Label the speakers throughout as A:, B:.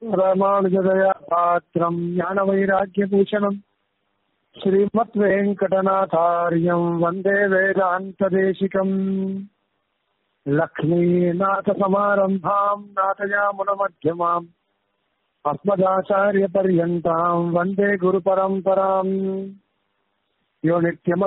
A: ராமானுஜதயா பாத்திரம் ஞானவைராக்கியபூஷணம் ஸ்ரீமத் வெங்கடநாதாரியம் வந்தே வேதாந்ததேசிகம் லக்ஷ்மீநாதசமாரம்பாம் நாதயாமுனமध्यமாம் अस्मदाचार्यपर्यन्ताम् वन्दे गुरुपरम्पराम् यो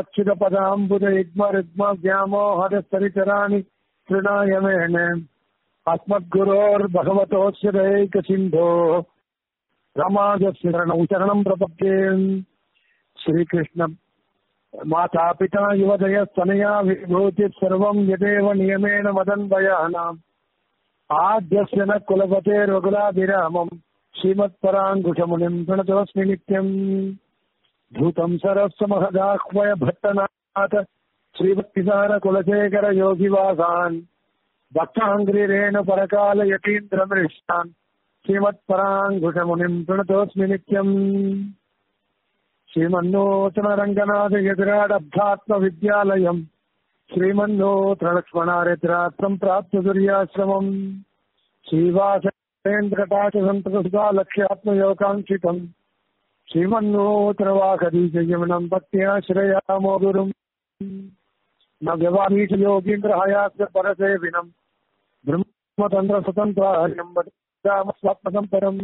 A: नित्यमच्युतपदाम्बुजयुग्मरुग्मव्यामोहरस्तरितराणि तृणाय मेन अस्मद्गुरोर्भगवतोऽस्य दैकसिन्धो रमाजस्य शरणौ शरणम् प्रपद्ये श्रीकृष्ण मातापिता युवदयस्तनया विभूतिः सर्वम् यदेव नियमेन मदन्वयानाम् आद्यस्य न कुलपते रघुलाभिरामम् श्रीमत्पराङ्कुशमुनिम् प्रणतोऽस्मि नित्यम् धूतम् सरस्य महदाह्वय भट्टनाथ श्रीभक्तिसार कुलशेखर योगिवासान् भक्ताङ्ग्रिरेण परकाल यतीन्द्रमृष्टान् श्रीमत्पराङ्कुशमुनिम् प्रणतोऽस्मि नित्यम् श्रीमन्नूतनरङ्गनाथ यतिराडब्धात्मविद्यालयम् श्रीमन्नूतनलक्ष्मणारित्रात्रम् प्राप्त दुर्याश्रमम् श्रीवासेन्द्रटाचसन्तसुतालक्ष्यात्मयोगाङ्क्षितम् श्रीमन्नूतनवाकदीजयमनम् भक्त्याश्रयामो गुरुम् न व्यवारीशयोगीन्द्रहयास्य परसेविनम् ब्रह्मतन्त्रस्वतन्त्रार्यम् वदामस्वात्मसम्परम्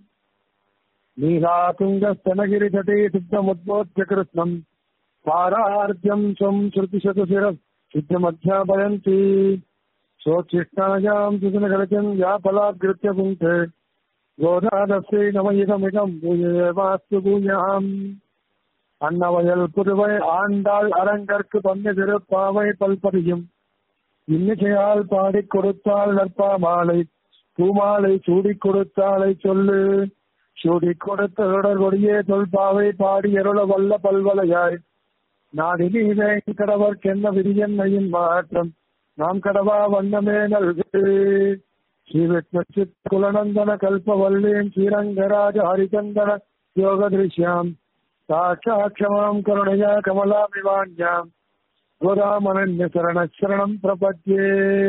A: नीलातुङ्गस्तनगिरितटे सिद्धमुद्बोध्य कृत्स्नम् पारार्ध्यम् स्वम् श्रुतिशतशिरः सिद्धमध्यापयन्ति सोच्छिष्टायाम् सुजनगरजम् व्यापलाद्गृत्य पुङ्क्ते கோதாதஸ்ரீ நமயிதமிதம் பூயேவாஸ்து பூயாம் அன்னவயல் புதுவை ஆண்டாள் அரங்கற்கு பந்து திருப்பாவை பல்பதியும் இன்னிசையால் பாடிக் கொடுத்தாள் நற்பாமாலை பூமாலை சூடிக் கொடுத்தாளை சொல்லு சூடிக் கொடுத்த தொடர்பொடியே தொல்பாவை பாடி எருள வல்ல பல்வலையாய் நாடினி கடவர்க்கென்ன விரியன்னையின் மாற்றம் நாம் கடவா வண்ணமே நல்கு श्रीविष्णुचित् कुलनन्दन कल्पवल्लीम् श्रीरङ्गराज हरिचन्दन योगदृश्याम् साक्षात् क्षमाम् करुणया कमलामिवान्याम् गोदामनन्यशरणशरणम् प्रपद्ये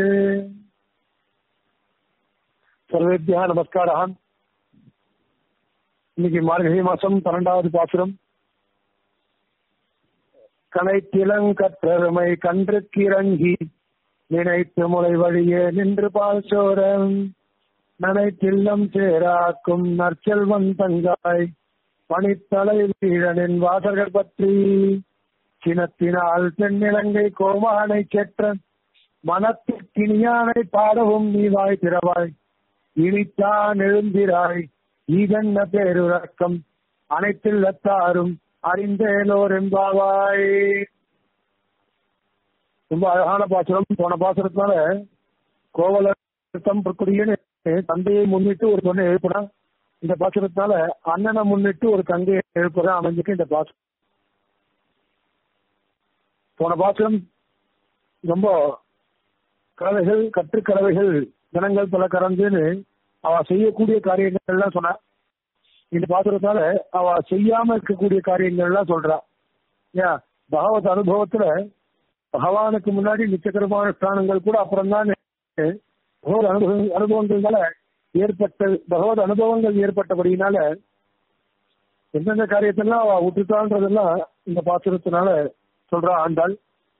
A: சர்வேபியா நமஸ்காரா இன்னைக்கு மார்கழி மாசம் பன்னெண்டாவது பாசுரம் கனைத்திலங்கற்றருமை கன்றுக்கிறங்கி நினைத்து முளை வழியே நின்று பால் சோரம் நனைத்தில்லம் சேராக்கும் நற்செல்வன் தங்காய் பனித்தலை வீழனின் வாசல்கள் பற்றி சினத்தினால் பெண்ணிலங்கை கோமானை செற்ற மனத்திற்கினியானை பாடவும் நீ வாய் திறவாய் இனித்தான் எழுந்திராய் ஈதன்ன பேருறக்கம் அனைத்தில்லத்தாரும் அறிந்தேலோர் என்பாவாய் ரொம்ப அழகான பாசுரம் போன பாசுரத்தினால கோவலத்தம் பிரக்குடியன்னு தந்தையை முன்னிட்டு ஒரு பொண்ணை எழுப்புறான் இந்த பாசுரத்தினால அண்ணனை முன்னிட்டு ஒரு தங்கையை எழுப்புறான் அமைஞ்சிட்டு இந்த பாசுரம் போன பாசுரம் ரொம்ப கலவைகள் கற்றுக்கலவைகள் ஜனங்கள் பல கறந்துன்னு அவ செய்யக்கூடிய காரியங்கள் எல்லாம் சொன்னா இந்த பாசுரத்தால அவ செய்யாம இருக்கக்கூடிய காரியங்கள் எல்லாம் சொல்றா ஏன் பகவத் அனுபவத்துல பகவானுக்கு முன்னாடி நிச்சயகரமான ஸ்தானங்கள் கூட அப்புறம் தான் பகவத் அனுபவ அனுபவங்கள்னால ஏற்பட்ட பகவத் அனுபவங்கள் ஏற்பட்டபடினால எந்தெந்த காரியத்தெல்லாம் அவ விட்டுட்டான்றதெல்லாம் இந்த பாத்திரத்தினால சொல்றா ஆண்டாள்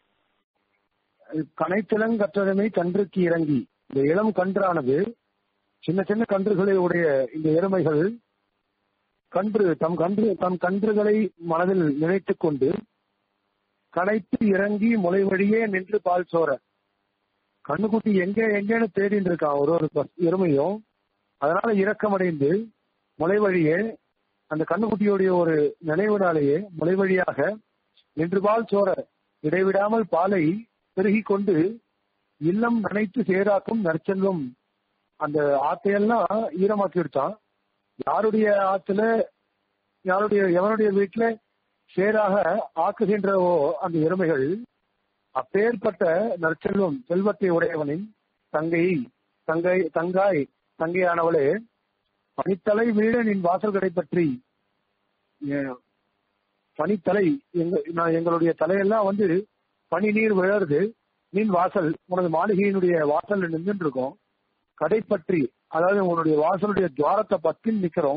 A: கனைத்திலங்கற்றதமை கன்றுக்கு இறங்கி இந்த இளம் கன்றானது சின்ன சின்ன கன்றுகளை உடைய இந்த எருமைகள் கன்று தம் கன்று தம் கன்றுகளை மனதில் நினைத்துக் கொண்டு கனைத்து இறங்கி முளை வழியே நின்று பால் சோற கண்ணுக்குட்டி எங்க எங்கன்னு தேடிட்டு இருக்கான் ஒரு ஒரு எருமையும் அதனால இரக்கமடைந்து முளை வழியே அந்த கண்ணுக்குட்டியுடைய ஒரு நினைவுனாலேயே முளை வழியாக நின்று பால் சோற இடைவிடாமல் பாலை பெருகி கொண்டு இல்லம் நனைத்து சேராக்கும் நற்செல்வம் அந்த ஆத்தையெல்லாம் ஈரமாக்கி விடுத்தான் யாருடைய ஆத்துல யாருடைய எவனுடைய வீட்டுல சேராக ஆக்குகின்றவோ அந்த எருமைகள் அப்பேற்பட்ட நற்செல்வம் செல்வத்தை உடையவனின் தங்கை தங்கை தங்காய் தங்கையானவளே பனித்தலை வீழ நின் வாசல்களை பற்றி பனித்தலை எங்க நான் எங்களுடைய தலையெல்லாம் வந்து பனி நீர் விழருது நின் வாசல் உனது மாளிகையினுடைய வாசல் நின்று இருக்கோம் கடைப்பற்றி அதாவது உன்னுடைய வாசலுடைய துவாரத்தை பத்தி நிக்கிறோம்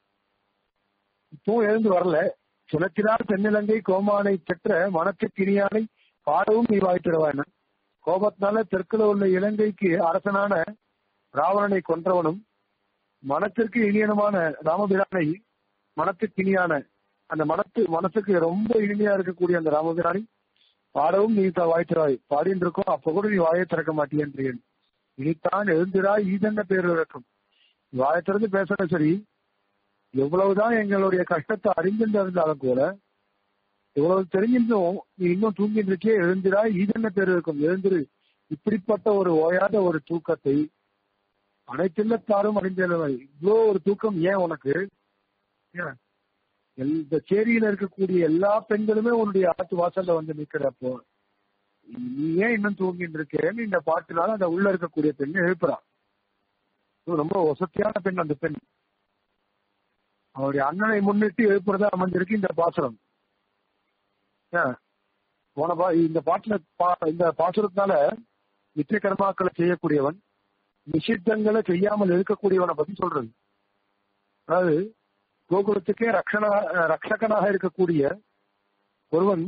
A: இப்பவும் எழுந்து வரல சுழற்றினார் தென்னிலங்கை கோமானை பெற்ற மனத்துக்கினியானை பாடவும் நீ வாய்த்திடுவான் கோபத்தினால தெற்குல உள்ள இலங்கைக்கு அரசனான ராவணனை கொன்றவனும் மனத்திற்கு இனியனுமான ராமபிரானை மனத்துக்கு இனியான அந்த மனத்து மனசுக்கு ரொம்ப இனிமையா இருக்கக்கூடிய அந்த ராமபிரானை பாடவும் நீ வாய்த்திராய் பாடின்னு இருக்கோம் அப்ப கூட நீ வாயை திறக்க மாட்டேன்றேன் இனித்தான் எழுந்திராய் ஈதன்ன பேர் இருக்கும் வாயை திறந்து பேசுற சரி எவ்வளவுதான் எங்களுடைய கஷ்டத்தை அறிஞ்சிட்டு இருந்தாலும் கூட இவ்வளவு தெரிஞ்சிருந்தும் நீ இன்னும் தூங்கிட்டு இருக்கே எழுந்திராய் ஈதன்ன பேர் இருக்கும் எழுந்திரு இப்படிப்பட்ட ஒரு ஓயாத ஒரு தூக்கத்தை அனைத்தில்லத்தாரும் அறிஞ்சவை இவ்வளோ ஒரு தூக்கம் ஏன் உனக்கு ஏன்? இந்த சேரியில இருக்கக்கூடிய எல்லா பெண்களுமே உன்னுடைய ஆத்து வாசல்ல வந்து நிக்கிறப்போ நீ ஏன் இன்னும் தூங்கிட்டு இருக்கேன்னு இந்த பாட்டுனால அந்த உள்ள இருக்கக்கூடிய பெண் எழுப்புறா இது ரொம்ப வசதியான பெண் அந்த பெண் அவருடைய அண்ணனை முன்னிட்டு எழுப்புறதா அமைஞ்சிருக்கு இந்த பாசுரம் ஏன்? போன பா இந்த பாட்டுல பா- இந்த பாசுரத்தால நித்திய கர்மாக்களை செய்யக்கூடியவன் நிஷித்தங்களை செய்யாமல் இருக்கக்கூடியவனை பத்தி சொல்றது அதாவது கோகுலத்துக்கே ரக்ஷண ரக்ஷகனாக இருக்கக்கூடிய ஒருவன்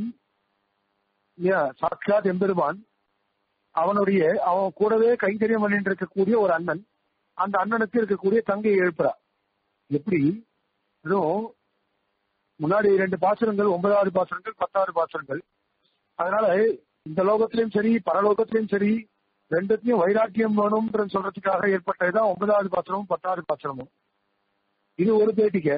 A: ஏன், சாட்சாத் எம்பெருமான் அவனுடைய அவன் கூடவே கைங்கரியம் பண்ணிட்டு இருக்கக்கூடிய ஒரு அண்ணன் அந்த அண்ணனுக்கு இருக்கக்கூடிய தங்கையை எழுப்புறா எப்படி இதுவும் முன்னாடி ரெண்டு பாசுரங்கள் ஒன்பதாவது பாசுரங்கள் பத்தாவது பாசுரங்கள் அதனால இந்த லோகத்திலும் சரி பரலோகத்திலும் சரி ரெண்டுத்தையும் வைராக்கியம் வேணும்ன்ற சொல்றதுக்காக ஏற்பட்டதுதான் ஒன்பதாவது பாசுரமும் பத்தாவது பாசுரமும் இது ஒரு பேட்டிக்க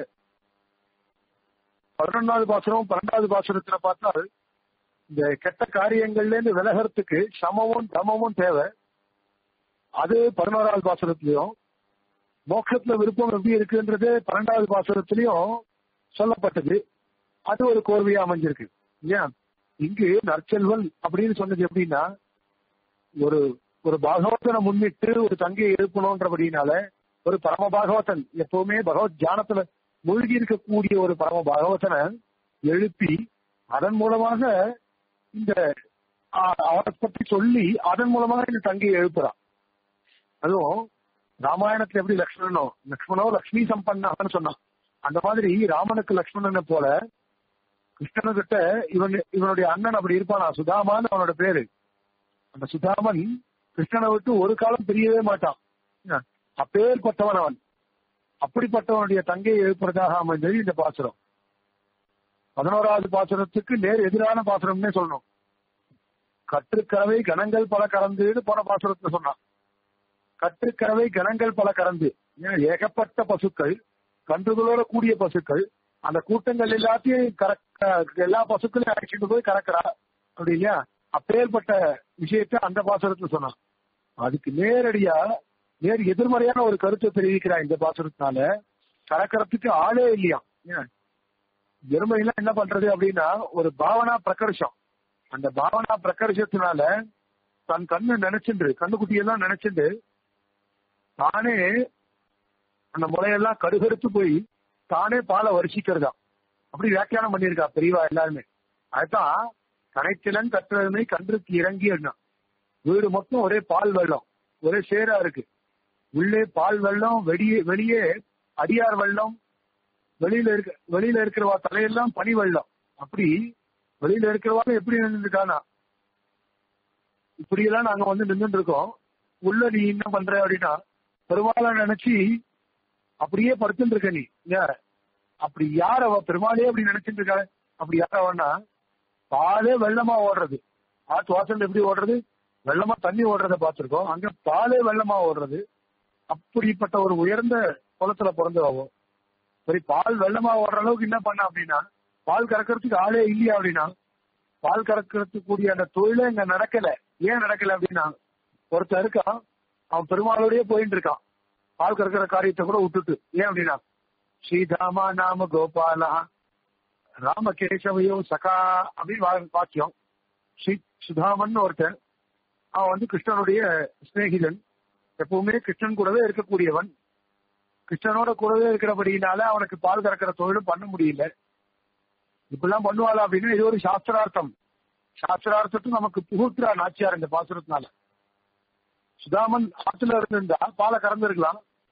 A: பதினொன்னாவது பாசுரம் பன்னெண்டாவது பாசுரத்துல பார்த்தால் இந்த கெட்ட காரியங்கள்ல இருந்து விலகிறதுக்கு சமமும் தமமும் தேவை அது பதினோராவது பாசுரத்திலையும் மோட்சத்துல விருப்பம் எப்படி இருக்குன்றது பன்னெண்டாவது பாசுரத்திலையும் சொல்லப்பட்டது அது ஒரு கோர்வையா அமைஞ்சிருக்கு இல்லையா இங்கு நற்செல்வன் அப்படின்னு சொன்னது எப்படின்னா ஒரு ஒரு பாகவதனை முன்னிட்டு ஒரு தங்கையை எழுப்பணும்ன்றபடினால ஒரு பரம பாகவதன் எப்பவுமே பகவத் தியானத்துல மூழ்கி இருக்கக்கூடிய ஒரு பரம பாகவதனை எழுப்பி அதன் மூலமாக இந்த ஆ, அவனை பற்றி சொல்லி அதன் மூலமாக இந்த தங்கையை எழுப்புறான் அதுவும் ராமாயணத்துல எப்படி லக்ஷ்மணனோ லக்ஷ்மணோ லக்ஷ்மி சம்பன்னான்னு சொன்னான் அந்த மாதிரி ராமனுக்கு லக்ஷ்மணனை போல கிருஷ்ணனுக்கிட்ட இவன் இவனுடைய அண்ணன் அப்படி இருப்பானா சுதாமான்னு அவனோட பேரு அந்த சுதாமன் கிருஷ்ணனை விட்டு ஒரு காலம் பிரியவே மாட்டான் என்ன? அப்பேற்பட்டவன் அவன் அப்படிப்பட்டவனுடைய தங்கையை எழுப்புறதாக அமைந்தது இந்த பாசுரம் பதினோராவது பாசுரத்துக்கு நேர் எதிரான பாசுரம்னே சொல்லணும் கற்றுக்கறவை கணங்கள் பல கறந்துன்னு போன பாசுரத்துல சொன்னான் கற்றுக்கறவை கணங்கள் பல கறந்து ஏன் ஏகப்பட்ட பசுக்கள் கன்றுகளோட கூடிய பசுக்கள் அந்த கூட்டங்கள் எல்லாத்தையும் கறக்க எல்லா பசுக்களையும் அழைச்சிட்டு போய் கறக்குறா அப்படி இல்லையா அப்பேற்பட்ட விஷயத்தை அந்த பாசுரத்துல சொன்னான் அதுக்கு நேரடியா நேர் எதிர்மறையான ஒரு கருத்தை தெரிவிக்கிறா இந்த பாசுரத்தினால கறக்கறதுக்கு ஆளே இல்லையா ஏன் எருமைலாம் என்ன பண்றது அப்படின்னா ஒரு பாவனா பிரகர்ஷம் அந்த பாவனா பிரகர்ஷத்தினால தன் கண்ணு நினைச்சுண்டு கண்ணுக்குட்டியெல்லாம் நினைச்சுண்டு தானே அந்த முளையெல்லாம் கருகருத்து போய் தானே பாலை வருஷிக்கிறதா அப்படி வியாக்கியானம் பண்ணியிருக்கா பெரியவா எல்லாருமே அதுதான் கனைத்திலன் கற்றதுமே கன்றுக்கு இறங்கி வீடு மொத்தம் ஒரே பால் வெள்ளம் ஒரே சேரா இருக்கு உள்ளே பால் வெள்ளம் வெளியே வெளியே அடியார் வெள்ளம் வெளியில இருக்க வெளியில இருக்கிறவா தலையெல்லாம் பனி வெள்ளம் அப்படி வெளியில இருக்கிறவா எப்படி நின்றுட்டானா இப்படி எல்லாம் நாங்க வந்து நின்றுட்டு இருக்கோம் உள்ள நீ என்ன பண்ற அப்படின்னா பெருமாளை நினைச்சு அப்படியே படுத்துட்டு இருக்க நீ ஏன் அப்படி யார் அவ பெருமாளே அப்படி நினைச்சிட்டு இருக்கா அப்படி யார் அவன்னா பாலே வெள்ளமா ஓடுறது ஆத்து வாசல் எப்படி ஓடுறது வெள்ளமா தண்ணி ஓடுறத பார்த்திருக்கோம் அங்க பாலே வெள்ளமா ஓடுறது அப்படிப்பட்ட ஒரு உயர்ந்த குளத்துல பிறந்தவாவோ சரி பால் வெள்ளமா ஓடுற அளவுக்கு என்ன பண்ண அப்படின்னா பால் கறக்கிறதுக்கு ஆளே இல்லையா அப்படின்னா பால் கறக்கிறதுக்கு கூடிய அந்த தொழிலே இங்க நடக்கல ஏன் நடக்கல அப்படின்னா ஒருத்தன் இருக்கான் அவன் பெருமாளோடய போயிட்டு இருக்கான் பால் கறக்கிற காரியத்தை கூட விட்டுட்டு ஏன் அப்படின்னா ஸ்ரீதாமா நாம கோபாலா ராமகேசவையோ சகா அப்படின்னு வா- வாக்கியம் ஸ்ரீ சுதாமன் ஒருத்தன் அவன் வந்து கிருஷ்ணனுடைய சிநேகிதன் எப்பவுமே கிருஷ்ணன் கூடவே இருக்கக்கூடியவன் கிருஷ்ணனோட கூடவே இருக்கிறபடினால அவனுக்கு பால் கறக்கிற தொழிலும் பண்ண முடியல இப்படிலாம் பண்ணுவாளா அப்படின்னா இது ஒரு சாஸ்திரார்த்தம் சாஸ்திரார்த்தத்தும் நமக்கு புகுத்துறா நாச்சியார் இந்த பாசுரத்தினால சுதாமன் ஆத்துல இருந்திருந்தா பாலை கறந்துருக்கலாம்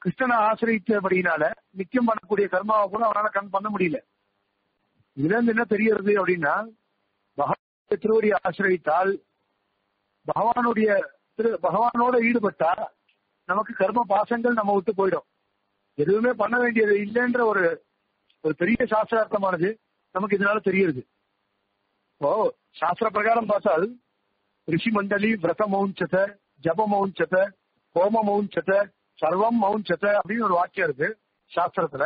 A: கிருஷ்ணனை ஆசிரியத்தபடினால நிச்சயம் பண்ணக்கூடிய கர்மாவை கூட அவனால கண் பண்ண முடியல இதுல இருந்து என்ன தெரியறது அப்படின்னா பகவானுடைய திருவடியை ஆசிரியத்தால் பகவானுடைய திரு பகவானோட ஈடுபட்டா நமக்கு கர்ம பாசங்கள் நம்ம விட்டு போயிடும் எதுவுமே பண்ண வேண்டியது இல்லைன்ற ஒரு ஒரு பெரிய சாஸ்திரார்த்தமானது நமக்கு இதனால தெரியுது ஓ சாஸ்திர பிரகாரம் பார்த்தால் ரிஷி மண்டலி விரத மௌஞ்சத ஜப மௌஞ்சத ஹோம மௌஞ்சத சர்வம் மௌஞ்சத அப்படின்னு ஒரு வாக்கியம் இருக்கு சாஸ்திரத்துல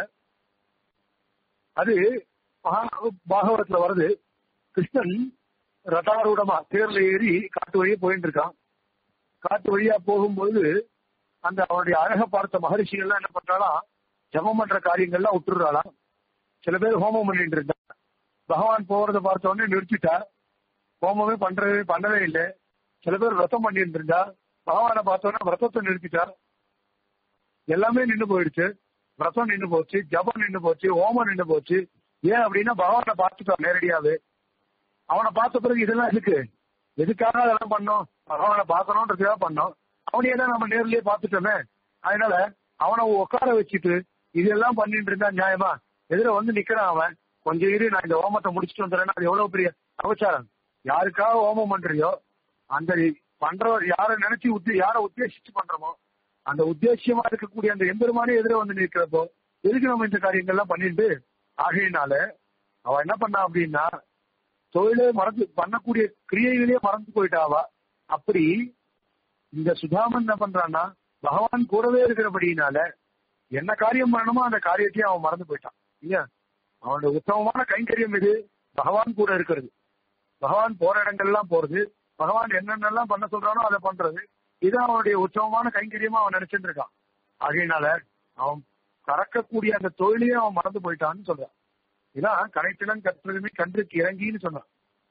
A: அது மகா பாகவதத்துல வருது கிருஷ்ணன் ரதாரூடமா தேர்ல ஏறி காட்டு வழியே போயிட்டு இருக்கான் காட்டு வழியா போகும்போது அந்த அவனுடைய அழக பார்த்த மகரிஷிகள்லாம் என்ன பண்றாலாம் ஜபம் பண்ற காரியங்கள்லாம் விட்டுறாளாம் சில பேர் ஹோமம் பண்ணிட்டு இருந்தா பகவான் போறத பார்த்த உடனே நிறுத்திட்டா ஹோமமே பண்றவே பண்ணவே இல்லை சில பேர் விரதம் பண்ணிட்டு இருந்தா பகவானை பார்த்த உடனே விரதத்தை நிறுத்திட்டா எல்லாமே நின்று போயிடுச்சு விரதம் நின்று போச்சு ஜபம் நின்று போச்சு ஹோமம் நின்று போச்சு ஏன் அப்படின்னா பகவானை பார்த்துட்டோம் நேரடியாவே அவனை பார்த்த பிறகு இதெல்லாம் எதுக்கு எதுக்காக அதெல்லாம் பண்ணோம் பகவானை பார்க்கணுன்றதுக்காக பண்ணோம் அவனையே தான் நம்ம நேர்லயே பார்த்துட்டோமே அதனால அவனை உட்கார வச்சுட்டு இதெல்லாம் பண்ணிட்டு இருந்தா நியாயமா எதிர வந்து நிக்கிறான் அவன் கொஞ்சம் இரு நான் இந்த ஹோமத்தை முடிச்சுட்டு வந்துடுறேன்னா அது எவ்வளவு பெரிய அவச்சாரம் யாருக்காக ஹோமம் பண்றியோ அந்த பண்றவர் யாரை நினைச்சு உத்தி யாரை உத்தேசிச்சு பண்றோமோ அந்த உத்தேசியமா இருக்கக்கூடிய அந்த எம்பெருமானே எதிர வந்து நிற்கிறப்போ எதுக்கு நம்ம இந்த காரியங்கள்லாம் பண்ணிட்டு ஆகையினால அவன் என்ன பண்ணா அப்படின்னா தொழிலே மறந்து பண்ணக்கூடிய கிரியைகளே மறந்து போயிட்டாவா அப்படி இந்த சுதாமன் என்ன பண்றான்னா பகவான் கூடவே இருக்கிறபடினால என்ன காரியம் பண்ணணுமோ அந்த காரியத்தையும் அவன் மறந்து போயிட்டான் இல்லையா அவனோட உத்தமமான கைங்கரியம் இது பகவான் கூட இருக்கிறது பகவான் போற இடங்கள்லாம் போறது பகவான் என்னென்னலாம் பண்ண சொல்றானோ அதை பண்றது இது அவனுடைய உத்தமமான கைங்கரியமா அவன் நினைச்சிட்டு இருக்கான் ஆகையினால அவன் கறக்கக்கூடிய அந்த தொழிலையும் அவன் மறந்து போயிட்டான்னு சொல்றான் இதான் கனைத்திலன் கற்றுமே கன்றுக்கு இறங்கின்னு சொன்னான்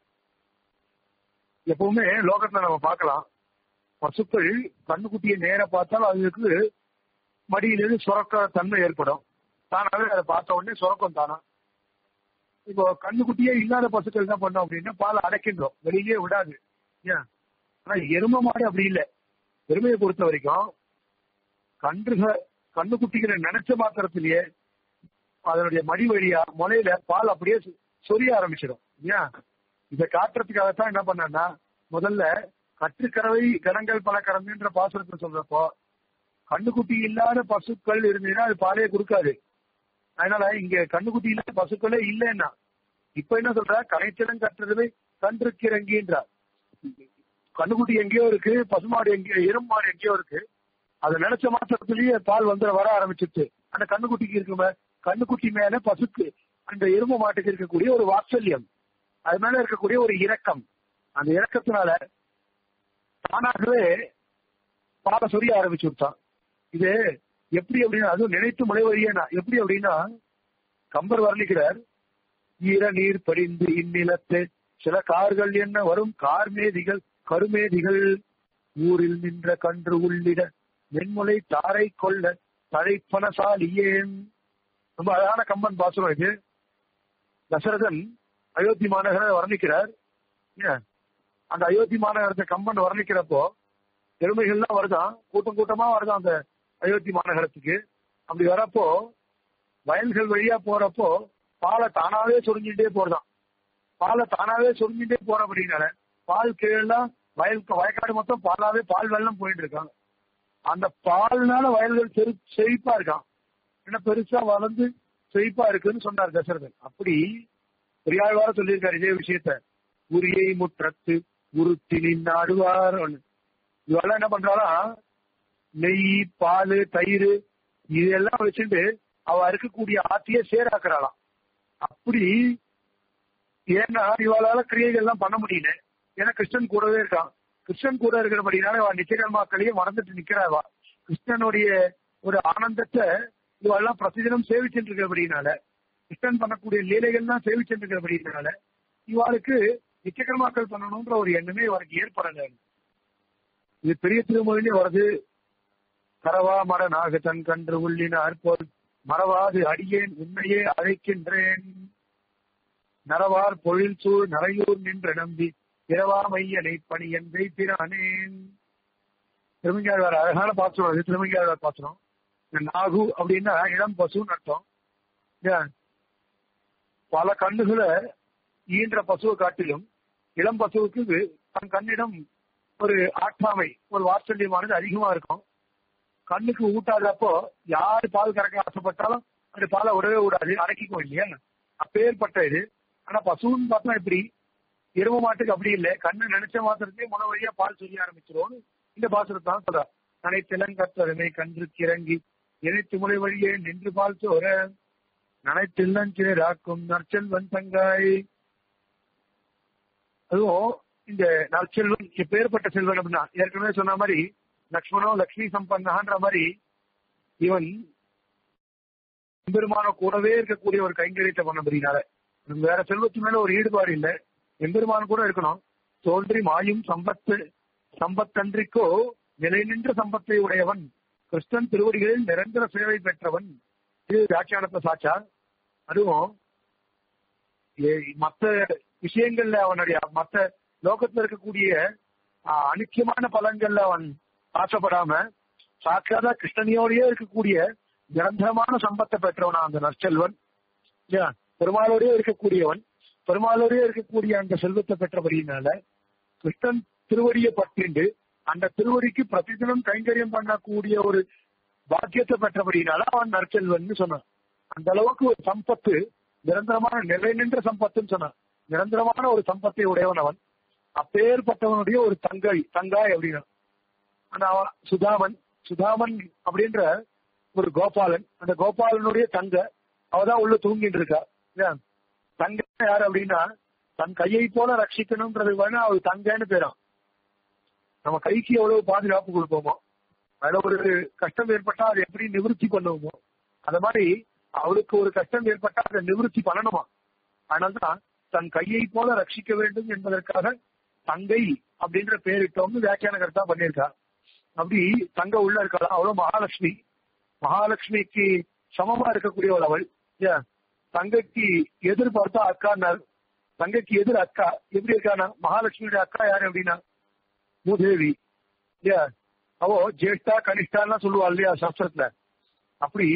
A: எப்பவுமே லோகத்துல நம்ம பார்க்கலாம் பசுக்கள் கண்ணுக்குட்டியை நேர பார்த்தால் அதுக்கு மடியிலிருந்து சுரக்க தன்மை ஏற்படும் தானாவே அதை பார்த்த உடனே சுரக்கம் தானா இப்போ கண்ணுக்குட்டியே இல்லாத பசுக்கள் என்ன பண்ணோம் அப்படின்னா பால் அடைக்கின்றோம் வெளியிலே விடாது ஏன் ஆனா எரும மாடு அப்படி இல்லை எருமையை பொறுத்த வரைக்கும் கன்றுக கண்ணுக்குட்டிகளை நினைச்ச மாத்திரத்திலேயே அதனுடைய மடி வழியா முனையில பால் அப்படியே சொரிய ஆரம்பிச்சிடும் ஏன் இதை காட்டுறதுக்காகத்தான் என்ன பண்ணா முதல்ல கற்றுக்கறவை கணங்கள் பல கறந்துன்ற பாசுரத்தை சொல்றப்போ கண்ணுக்குட்டி இல்லாத பசுக்கள் இருந்ததுன்னா அது பாலே கொடுக்காது அதனால இங்க கண்ணுக்குட்டி இல்லாத பசுக்களே இல்லைன்னா இப்ப என்ன சொல்ற கனைச்சலம் கட்டுறதுவே கன்றுக்கு இறங்கின்றார் கண்ணுக்குட்டி எங்கேயோ இருக்கு பசுமாடு எங்கேயோ எறும்பாடு எங்கேயோ இருக்கு அதை நினைச்ச மாத்திரத்திலேயே பால் வந்து வர ஆரம்பிச்சிருச்சு அந்த கண்ணுக்குட்டிக்கு இருக்குமே கண்ணுக்குட்டி மேல பசுக்கு அந்த எறும்பு மாட்டுக்கு இருக்கக்கூடிய ஒரு வாத்சல்யம் அது மேல இருக்கக்கூடிய ஒரு இரக்கம் அந்த இரக்கத்தினால தானாகவே பாலை சொரிய ஆரம்பிச்சு விட்டான் இது எப்படி அப்படின்னா அதுவும் நினைத்து முளை வழியனா எப்படி அப்படின்னா கம்பர் வர்ணிக்கிறார் ஈர நீர் படிந்து இந்நிலத்து சில கார்கள் என்ன வரும் கார்மேதிகள் கருமேதிகள் ஊரில் நின்ற கன்று உள்ளிட மென்முலை தாரை கொள்ள தழைப்பனசாலியேன் ரொம்ப அழகான கம்பன் பாசுரம் இது தசரதன் அயோத்தி மாநகரை வர்ணிக்கிறார் அந்த அயோத்தி மாநகரத்தை கம்பன் வர்ணிக்கிறப்போ எருமைகள்லாம் வருதான் கூட்டம் கூட்டமா வருதான் அந்த அயோத்தி மாநகரத்துக்கு அப்படி வரப்போ வயல்கள் வழியா போறப்போ பாலை தானாவே சுருங்கிட்டே போறதான் பாலை தானாவே சுருங்கிட்டே போற அப்படின்னால பால் கீழெல்லாம் வயல் வயக்காடு மொத்தம் பாலாவே பால் வெள்ளம் போயிட்டு இருக்காங்க அந்த பால்னால வயல்கள் செழி செழிப்பா இருக்கான் என்ன பெருசா வளர்ந்து செழிப்பா இருக்குன்னு சொன்னார் தசரதன் அப்படி பெரியாழ்வார சொல்லியிருக்காரு இதே விஷயத்த உரியை முற்றத்து உருத்தி நின்னாடுவார் இவெல்லாம் என்ன பண்றாலாம் நெய் பால் தயிர் இதெல்லாம் வச்சுட்டு அவ இருக்கக்கூடிய ஆத்திய சேராக்குறாளாம் அப்படி ஏன்னா இவளால கிரியைகள் எல்லாம் பண்ண முடியல ஏன்னா கிருஷ்ணன் கூடவே இருக்கான் கிருஷ்ணன் கூட இருக்கிறபடினால அவ நிச்சயகர்மாக்களையே மறந்துட்டு நிக்கிறாவா கிருஷ்ணனுடைய ஒரு ஆனந்தத்தை இவெல்லாம் பிரதிதினம் சேவிச்சுட்டு இருக்கிறபடினால கிருஷ்ணன் பண்ணக்கூடிய லீலைகள் தான் சேவிச்சுட்டு இருக்கிறபடினால இவாளுக்கு நிச்சயகர்மாக்கள் பண்ணணும்ன்ற ஒரு எண்ணமே இவருக்கு ஏற்படல இது பெரிய திருமொழியிலே வருது கரவா மர நாகத்தன் கன்று உள்ளினார் போல் மறவாது அடியேன் உன்னையே அழைக்கின்றேன் நரவார் பொழில் சூழ் நரையூர் நின்ற நம்பி இரவா மையனை பணி என்பை பிரானேன் திருமங்கையாழ்வார் அழகான பாத்திரம் அது திருமங்கையாழ்வார் பாத்திரம் இந்த நாகு அப்படின்னா இளம் பசுன்னு அர்த்தம் ஏன்? பல கண்ணுகளை ஈன்ற பசுவை காட்டிலும் இளம் பசுவுக்கு தன் கண்ணிடம் ஒரு ஆற்றாமை ஒரு வாத்சல்யமானது அதிகமா இருக்கும் கண்ணுக்கு ஊட்டாதப்போ யாரு பால் கறக்க ஆசைப்பட்டாலும் அது பாலை விடவே விடாது அடக்கிக்கும் இல்லையா அப்பேற்பட்ட இது ஆனா பசுன்னு பார்த்தா இப்படி எரும மாட்டுக்கு அப்படி இல்லை கண்ணு நினைச்ச மாத்திரத்தையே முன வழியா பால் சொல்ல ஆரம்பிச்சிருவோம் இந்த பாசுரத்தை தான் சொல்ற நனைத்திலங்கத்ததுமை கன்று கிறங்கி இணைத்து முறை வழியே நின்று பால் சோர நனைத்தில்லஞ்சிறாக்கும் நற்செல்வன் தங்காய் அதுவும் இந்த நற்செல்வன் எப்பேற்பட்ட செல்வன் அப்படின்னா ஏற்கனவே சொன்ன மாதிரி லக்ஷ்மணோ லக்ஷ்மி சம்பன்னன்ற மாதிரி இவன் எம்பெருமான கூடவே இருக்கக்கூடிய ஒரு கைங்கரியத்தை பண்ணபடினால இவனுக்கு வேற செல்வத்து மேல ஒரு ஈடுபாடு இல்ல எம்பெருமான் கூட இருக்கணும் தோன்றி மாயும் சம்பத்து சம்பத்தன்றிக்கோ நிலை நின்ற சம்பத்தை உடையவன் கிருஷ்ணன் திருவடிகளில் நிரந்தர சேவை பெற்றவன் இது வியாக்கியானத்தை சாச்சா அதுவும் ஏ- மத்த விஷயங்கள்ல அவனுடைய மத்த லோகத்துல இருக்கக்கூடிய ஆஹ், அனித்தியமான பலன்கள்ல அவன் ஆசைப்படாம சாட்சாதா கிருஷ்ணனியோடயே இருக்கக்கூடிய நிரந்தரமான சம்பத்தை பெற்றவனா அந்த நற்செல்வன் இல்லையா? பெருமாளோடயே இருக்கக்கூடியவன் பெருமாளோடயே இருக்கக்கூடிய அந்த செல்வத்தை பெற்றபடியினால கிருஷ்ணன் திருவடியை பற்றிண்டு அந்த திருவடிக்கு பிரதிதினம் கைங்கரியம் பண்ணக்கூடிய ஒரு பாக்கியத்தை பெற்றபடியினால அவன் நற்செல்வன் சொன்னான் அந்த அளவுக்கு ஒரு சம்பத்து நிரந்தரமான நிலை நின்ற சம்பத்துன்னு சொன்னான் நிரந்தரமான ஒரு சம்பத்தை உடையவன் அவன் அப்பேற்பட்டவனுடைய ஒரு தங்கை தங்காய் அப்படின்னா ஆனா அவன் சுதாமன் சுதாமன் அப்படின்ற ஒரு கோபாலன் அந்த கோபாலனுடைய தங்க அவதான் உள்ள தூங்கிட்டு இருக்கா இல்லையா? தங்க யாரு அப்படின்னா தன் கையை போல ரட்சிக்கணும்ன்றது வேணா அவள் தங்கன்னு பேராம் நம்ம கைக்கு எவ்வளவு பாதுகாப்பு கொடுப்போமோ அதுல ஒரு கஷ்டம் ஏற்பட்டா அதை எப்படி நிவர்த்தி பண்ணுவோமோ அந்த மாதிரி அவளுக்கு ஒரு கஷ்டம் ஏற்பட்டா அதை நிவர்த்தி பண்ணணுமா அதனால்தான் தன் கையை போல ரட்சிக்க வேண்டும் என்பதற்காக தங்கை அப்படின்ற பேரிட்டோம்னு வியாக்கியான கருத்தா பண்ணியிருக்கா அப்படி தங்க உள்ள இருக்காளா அவ்வளவு மகாலட்சுமி மகாலட்சுமிக்கு சமமா இருக்கக்கூடியவள் அவள் ஏன்? தங்கைக்கு எதிர் பார்த்தா அக்கான்னார் தங்கைக்கு எதிர் அக்கா எப்படி இருக்கானா மகாலட்சுமியோட அக்கா யாரு அப்படின்னா மூதேவி இல்லையா அவோ ஜேஷ்டா கனிஷ்டான்லாம் சொல்லுவா இல்லையா சாஸ்திரத்துல அப்படி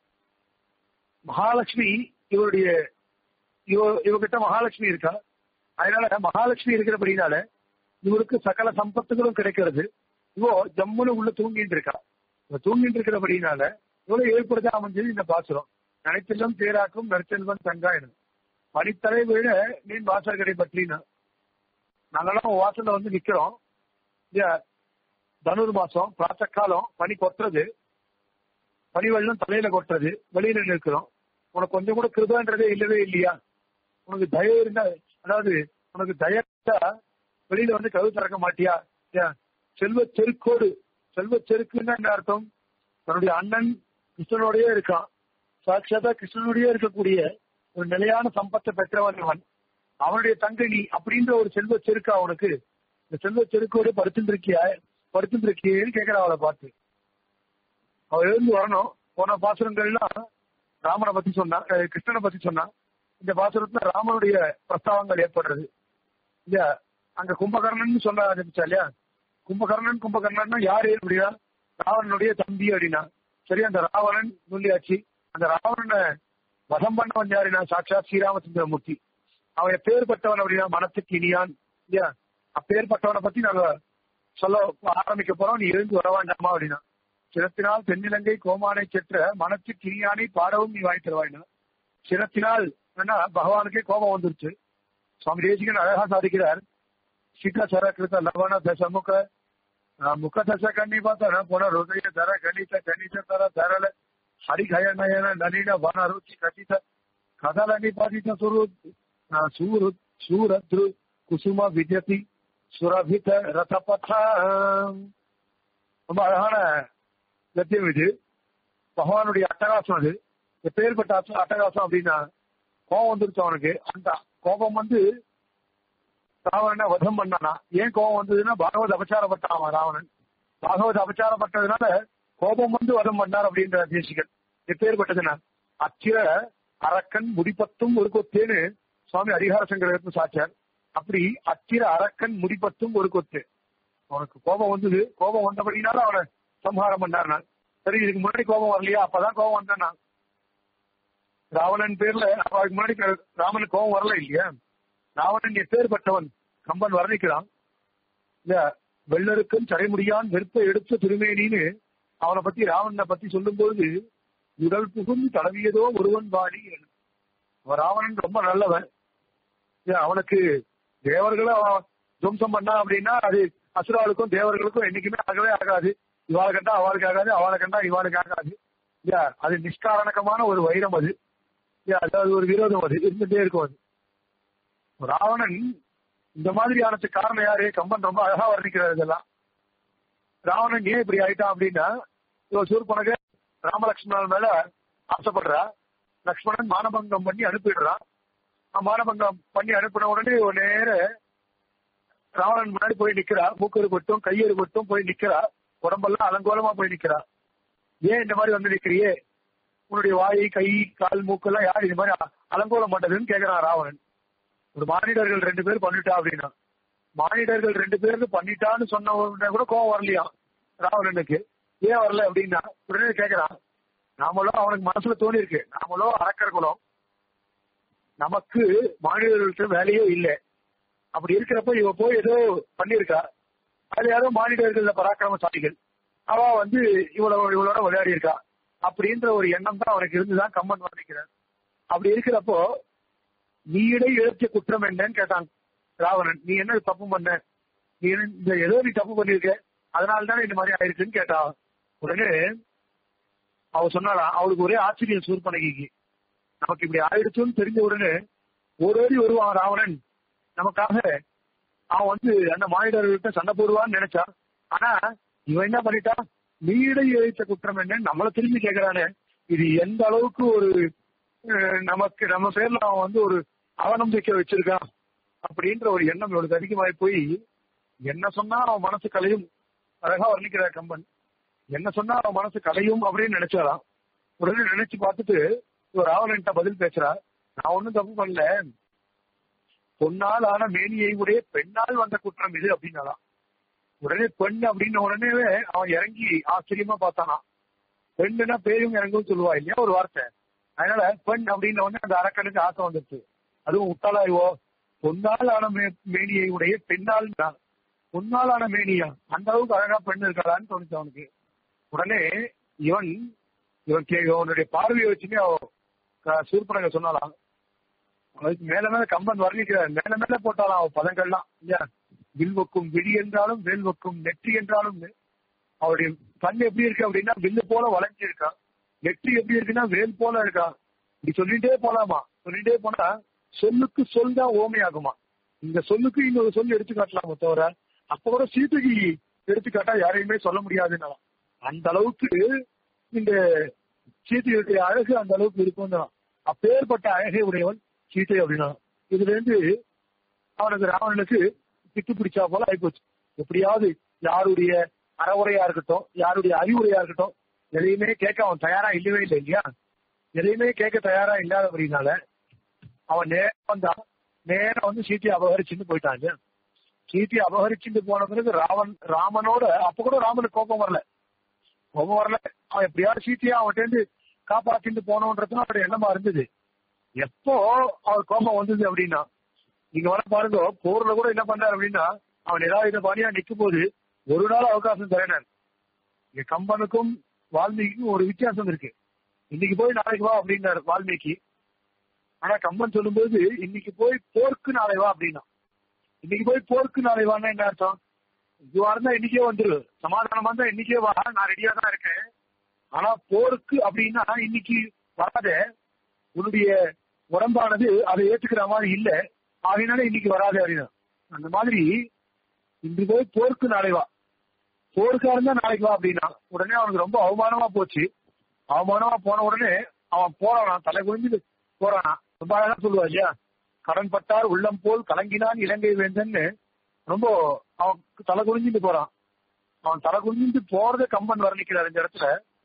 A: மகாலட்சுமி இவருடைய இவ இவகிட்ட மகாலட்சுமி இருக்கா அதனால மகாலட்சுமி இருக்கிறபடினால இவருக்கு சகல சம்பத்துகளும் கிடைக்கிறது இவோ ஜம்முன்னு உள்ள தூங்கிட்டு இருக்கா இவ தூங்கிட்டு இருக்கிறபடினால இவ்வளவு ஏற்படுத்த அமைஞ்சது இந்த பாசுரம் நனைத்தெல்லும் தேராக்கும் நற்செல்வன் தங்காயனும் பனித்தலை விட மீன் வாசல்களை பற்றினா நாங்கெல்லாம் உன் வாசல்ல வந்து நிக்கிறோம் இல்லையா தனுர் மாசம் பிராத்த காலம் பனி கொட்டுறது பனி வெள்ளம் தலையில கொட்டுறது வெளியில நிற்கிறோம் உனக்கு கொஞ்சம் கூட கிருபன்றதே இல்லவே இல்லையா உனக்கு தயவு இருந்தா அதாவது உனக்கு தயா வெளியில வந்து கதவு திறக்க மாட்டியா ஏன்? செல்வ செருக்கோடு செல்வ செருக்குன்னா என்ன அர்த்தம் தன்னுடைய அண்ணன் கிருஷ்ணனோடயே இருக்கான் சாட்சாத்தா கிருஷ்ணனோடயே இருக்கக்கூடிய ஒரு நிலையான சம்பத்தை பெற்றவன் அவன் அவனுடைய தங்கை நீ அப்படின்ற ஒரு செல்வ செருக்கா அவனுக்கு இந்த செல்வ செருக்கோடு படுத்துட்டு இருக்கியா படுத்துட்டு இருக்கியேன்னு கேட்கிறா அவளை பார்த்து அவ எழுந்து வரணும் போன பாசுரங்கள்லாம் ராமனை பத்தி சொன்னா அஹ் கிருஷ்ணனை பத்தி சொன்னா இந்த பாசுரத்துல ராமனுடைய பிரஸ்தாவங்கள் ஏற்படுறது இல்லையா அங்க கும்பகர்ணன் சொல்ல ஆரம்பிச்சா இல்லையா கும்பகர்ணன் கும்பகர்ணன் யாரு அப்படின்னா ராவணனுடைய தம்பி அப்படின்னா சரி அந்த ராவணன் சொல்லியாச்சு அந்த ராவணனை வதம் பண்ணவன் யாருன்னா சாட்சாத் ஸ்ரீராமச்சந்திரமூர்த்தி அவன் எப்பேற்பட்டவன் அப்படின்னா மனத்துக்கு இனியான் இல்லையா அப்பேற்பட்டவனை பத்தி நாங்க சொல்ல ஆரம்பிக்க போறோம் நீ எழுந்து வர வேண்டாமா அப்படின்னா சிரத்தினால் தென்னிலங்கை கோமானை செற்ற மனத்துக்கு இனியானை பாடவும் நீ வாங்கி தருவாயினா சிரத்தினால் என்ன பகவானுக்கே கோபம் வந்துருச்சு சுவாமி தேசிகன் அழகா சாதிக்கிறார் சிக்க சர கிருத லவண தசமுக முக தச கன்னிபாத்தன புன ஹೃದಯ தர கணித கணித தர தரல ஹரிகய நயன நளின வன ருச்சி கதித கதல நிபாதித சுரு சூரு சூரத்ரு குசும விஜயதி சுரபித ரதபத ரொம்ப அழகான கத்தியம் இது பகவானுடைய அட்டகாசம் அது எப்பேற்பட்ட அட்ட- அட்டகாசம் அப்படின்னா கோபம் வந்துருச்சு அவனுக்கு அந்த கோபம் வந்து ராவணனை வதம் பண்ணானா ஏன் கோபம் வந்ததுன்னா பாகவத் அபச்சாரப்பட்டான் அவன் ராவணன் பாகவத் அபச்சாரப்பட்டதுனால கோபம் வந்து வதம் பண்ணார் அப்படின்ற தேசிகன் எப்பேற்பட்டதுன்னா அச்சிர அரக்கன் முடிப்பத்தும் ஒரு கொத்தேன்னு சுவாமி ஹரிஹர சங்கரத்து சாச்சார் அப்படி அச்சிர அரக்கன் முடிப்பத்தும் ஒரு கொத்து அவனுக்கு கோபம் வந்தது கோபம் வந்தபடினால அவனை சம்ஹாரம் பண்ணார் நான் சரி இதுக்கு முன்னாடி கோபம் வரலையா அப்பதான் கோபம் வந்தேன் நான் ராவணன் பேர்ல அப்ப அதுக்கு முன்னாடி ராமனுக்கு கோபம் வரல இல்லையா ராவணன் எப்பேற்பட்டவன் கம்பன் வர்ணிக்கிறான் இல்ல வெள்ளருக்கும் சடைமுடியான் வெறுப்பை எடுத்த திருமேனின்னு அவனை பத்தி ராவணனை பத்தி சொல்லும்போது உடல் புகும் தடவியதோ ஒருவன் வாடி அவன் ராவணன் ரொம்ப நல்லவன் ஏன் அவனுக்கு தேவர்களை அவன் துவம்சம் பண்ணா அப்படின்னா அது அசுராளுக்கும் தேவர்களுக்கும் என்னைக்குமே ஆகவே ஆகாது இவாளை கண்டா அவளுக்கு ஆகாது அவளை கண்டா இவாளுக்கு ஆகாது இல்லையா அது நிஷ்காரணகமான ஒரு வைரம் அது இல்லையா அதாவது ஒரு விரோதம் அது இருந்துட்டே இருக்கும் அது ராவணன் இந்த மாதிரி ஆனதுக்கு காரணம் யாரு கம்பன் ரொம்ப அழகா வர்ணிக்கிறார் இதெல்லாம் ராவணன் ஏன் இப்படி ஆயிட்டான் அப்படின்னா இவன் சூர்பனக ராமலட்சுமணன் மேல ஆசைப்படுறா லக்ஷ்மணன் மானபங்கம் பண்ணி அனுப்பிடுறான் மானபங்கம் பண்ணி அனுப்பின உடனே ஒரு நேர ராவணன் முன்னாடி போய் நிக்கிறா மூக்கரு பட்டும் கையெரு பட்டும் போய் நிக்கிறா உடம்பெல்லாம் அலங்கோலமா போய் நிக்கிறா ஏன் இந்த மாதிரி வந்து நிக்கிறியே உன்னுடைய வாய் கை கால் மூக்கெல்லாம் யார் இந்த மாதிரி அலங்கோலம் பண்ணதுன்னு கேக்குறான் ராவணன் ஒரு மானிடர்கள் ரெண்டு பேர் பண்ணிட்டா அப்படின்னா மானிடர்கள் ரெண்டு பேர் பண்ணிட்டான்னு சொன்ன உடனே கூட கோவம் வரலையா ராவணனுக்கு ஏன் வரல அப்படின்னா உடனே கேக்குறான் நாமளோ அவனுக்கு மனசுல தோணி இருக்கு நாமளோ அறக்கிற குலம் நமக்கு மாநிலர்களுக்கு வேலையே இல்லை அப்படி இருக்கிறப்ப இவ போய் ஏதோ பண்ணிருக்கா அது யாரோ மாநிலர்கள் பராக்கிரமசாலிகள் அவ வந்து இவ்வளவு இவளோட விளையாடி இருக்கா அப்படின்ற ஒரு எண்ணம் தான் அவனுக்கு இருந்துதான் கம்மன் வர்ணிக்கிறார் அப்படி இருக்கிறப்போ நீயிடை இழத்திய குற்றம் என்னன்னு கேட்டான் ராவணன் நீ என்ன தப்பு பண்ண நீ இந்த ஏதோ நீ தப்பு பண்ணிருக்க அதனால தானே இந்த மாதிரி ஆயிருக்குன்னு கேட்டா உடனே அவ சொன்னாளா அவளுக்கு ஒரே ஆச்சரியம் சூர்பனகிக்கு நமக்கு இப்படி ஆயிடுச்சுன்னு தெரிஞ்ச உடனே ஓடோடி வருவான் ராவணன் நமக்காக அவன் வந்து அந்த மாநிலர்கள்ட்ட சண்டை போடுவான்னு நினைச்சான் ஆனா இவன் என்ன பண்ணிட்டான் நீடை இழைத்த குற்றம் என்னன்னு நம்மள திரும்பி கேட்கிறானே இது எந்த அளவுக்கு ஒரு நமக்கு நம்ம பேர்ல அவன் வந்து ஒரு அவநம்பிக்கை வச்சிருக்கான் அப்படின்ற ஒரு எண்ணம் இவனுக்கு அதிகமாகி போய் என்ன சொன்னா அவன் மனசு கலையும் அழகா வர்ணிக்கிறார் கம்பன் என்ன சொன்னா அவன் மனசு கலையும் அப்படின்னு நினைச்சாராம் உடனே நினைச்சு பார்த்துட்டு ஒரு ராவணன்ட்ட பதில் பேசுறா நான் ஒன்னும் தப்பு பண்ணல பொன்னால் ஆன மேனியை உடைய பெண்ணால் வந்த குற்றம் இது அப்படின்னாலாம் உடனே பெண் அப்படின்ன உடனே அவன் இறங்கி ஆச்சரியமா பார்த்தானா பெண்ணுனா பேரும் இறங்கும் சொல்லுவா இல்லையா ஒரு வார்த்தை அதனால பெண் அப்படின்ன உடனே அந்த அரக்கனுக்கு ஆசை வந்துருச்சு அதுவும் உட்டாளாய்வோ பொன்னால் ஆன மேனியை உடைய பெண்ணால் பொன்னால் ஆன மேனியா அந்த அளவுக்கு அழகா பெண் இருக்காளான்னு தோணுச்சு அவனுக்கு உடனே இவன் இவன் இவனுடைய பார்வையை வச்சுமே அவ சூர்பனக சொன்னாலாம் அதுக்கு மேல மேல கம்பன் வர்ணிக்கிறார் மேல மேல போட்டாலாம் அவ பதங்கள்லாம் இல்லையா வில்வக்கும் விழி என்றாலும் வேல்வக்கும் நெற்றி என்றாலும் அவருடைய கண் எப்படி இருக்கு அப்படின்னா வில்லு போல வளைஞ்சு இருக்கா நெற்றி எப்படி இருக்குன்னா வேல் போல இருக்கா இப்படி சொல்லிட்டே போலாமா சொல்லிட்டே போனா சொல்லுக்கு சொல் தான் ஓமையாகுமா இந்த சொல்லுக்கு இன்னொரு சொல் எடுத்து காட்டலாமா தவிர அப்ப கூட சீதைக்கு எடுத்துக்காட்டா யாரையுமே சொல்ல முடியாதுன்னா அந்த அளவுக்கு இந்த சீதையுடைய அழகு அந்த அளவுக்கு இருக்கும் தான் அப்பேற்பட்ட அழகை உடையவன் சீதை அப்படின்னா இதுல இருந்து அவனுக்கு ராவணனுக்கு திட்டு பிடிச்சா போல ஆயிப்போச்சு எப்படியாவது யாருடைய அறவுரையா இருக்கட்டும் யாருடைய அறிவுரையா இருக்கட்டும் எதையுமே கேட்க அவன் தயாரா இல்லவே இல்லை இல்லையா எதையுமே கேட்க தயாரா இல்லாதபடினால அவன் நேரம் வந்தான் நேரம் வந்து சீத்தையை அபகரிச்சுட்டு போயிட்டாங்க சீத்தையை அபகரிச்சுட்டு போன பிறகு ராவன் ராமனோட அப்ப கூட ராமனுக்கு கோபம் வரல கோபம் வரல அவன் எப்படியாவது சீத்தையா அவன்கிட்ட இருந்து காப்பாத்திட்டு போனோன்றதுன்னு அவருடைய எண்ணமா இருந்தது எப்போ அவர் கோபம் வந்தது அப்படின்னா நீங்க வர பாருங்க போர்ல கூட என்ன பண்ணார் அப்படின்னா அவன் ஏதாவது இதை பாணியா நிக்கும் போது ஒரு நாள் அவகாசம் தரேனார் இங்க கம்பனுக்கும் வால்மீகிக்கும் ஒரு வித்தியாசம் இருக்கு இன்னைக்கு போய் நாளைக்கு வா அப்படின்னாரு வால்மீகி ஆனா கம்பன் சொல்லும்போது இன்னைக்கு போய் போர்க்கு நாளை வா அப்படின்னா இன்னைக்கு போய் போர்க்கு நாளை வான்னா என்ன அர்த்தம் இதுவா இருந்தா இன்னைக்கே வந்துரு சமாதானமா இருந்தா இன்னைக்கே வா நான் ரெடியா தான் இருக்கேன் ஆனா போருக்கு அப்படின்னா இன்னைக்கு வராத உன்னுடைய உடம்பானது அதை ஏத்துக்கிற மாதிரி இல்ல ஆகையினால இன்னைக்கு வராது அப்படின்னா அந்த மாதிரி இன்று போய் போருக்கு நாளை வா போருக்கா இருந்தா நாளைக்கு வா அப்படின்னா உடனே அவனுக்கு ரொம்ப அவமானமா போச்சு அவமானமா போன உடனே அவன் போறானா தலை குனிஞ்சு போறானா ரொம்ப அழகா சொல்லுவா இல்லையா கடன் பட்டார் உள்ளம் போல் கலங்கினான் இலங்கை வேந்தன்னு ரொம்ப அவன் தலை குனிஞ்சிட்டு போறான் அவன் தலை குனிஞ்சிட்டு போறத கம்பன் வர்ணிக்கிறார் இந்த இடத்துல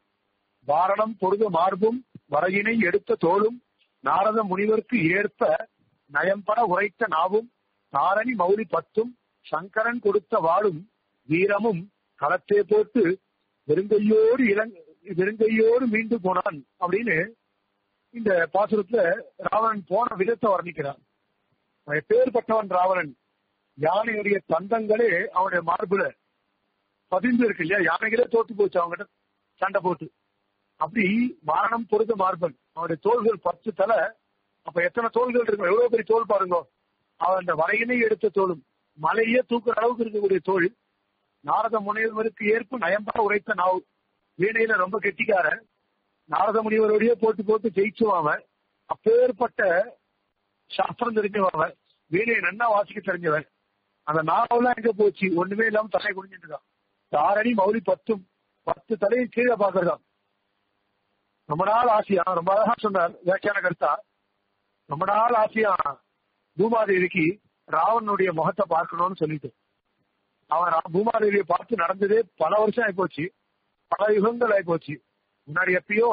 A: வாரணம் பொருது மார்பும் வரையினை எடுத்த தோளும் நாரத முனிவருக்கு ஏற்ப நயம்பட உரைத்த நாவும் தாரணி மௌலி பத்தும் சங்கரன் கொடுத்த வாளும் வீரமும் களத்தே போட்டு வெறுங்கையோடு இளங் வெறுங்கையோடு மீண்டு போனான் அப்படின்னு இந்த பாசுரத்துல ராவணன் போன விதத்தை வர்ணிக்கிறான் அவன் எப்பேற்பட்டவன் ராவணன் யானையுடைய தந்தங்களே அவனுடைய மார்புல பதிந்து இருக்கு இல்லையா யானைகளே தோத்து போச்சு அவங்ககிட்ட சண்டை போட்டு அப்படி மரணம் பொறுத்த மார்பன் அவனுடைய தோள்கள் பத்து தலை அப்ப எத்தனை தோள்கள் இருக்கும் எவ்வளவு பெரிய தோல் பாருங்க அவன் அந்த வரையினை எடுத்த தோளும் மலையே தூக்குற அளவுக்கு இருக்கக்கூடிய தோல் நாரத முனிவருக்கு ஏற்பு நயம்பா உரைத்த நாவு வீணையில ரொம்ப கெட்டிக்காரன் நாரத முனிவரோடய போட்டு போட்டு ஜெயிச்சுவான் அவன் அப்பேற்பட்ட சாஸ்திரம் தெரிஞ்சவன் அவன் வீணையை நன்னா வாசிக்க தெரிஞ்சவன் அந்த நாவெல்லாம் எங்க போச்சு ஒண்ணுமே இல்லாம தலை குடிஞ்சிட்டு இருக்கான் தாரணி மௌலி பத்தும் பத்து தலையும் கீழே பாக்குறதாம் ரொம்ப நாள் ஆசையா ரொம்ப அழகா சொன்னார் வியாக்கியான கருத்தா ரொம்ப நாள் ஆசையா பூமாதேவிக்கு ராவனுடைய முகத்தை பார்க்கணும்னு சொல்லிட்டு அவன் ரா- பூமாதேவியை பார்த்து நடந்ததே பல வருஷம் ஆயிப்போச்சு பல யுகங்கள் ஆயிப்போச்சு முன்னாடி எப்பயோ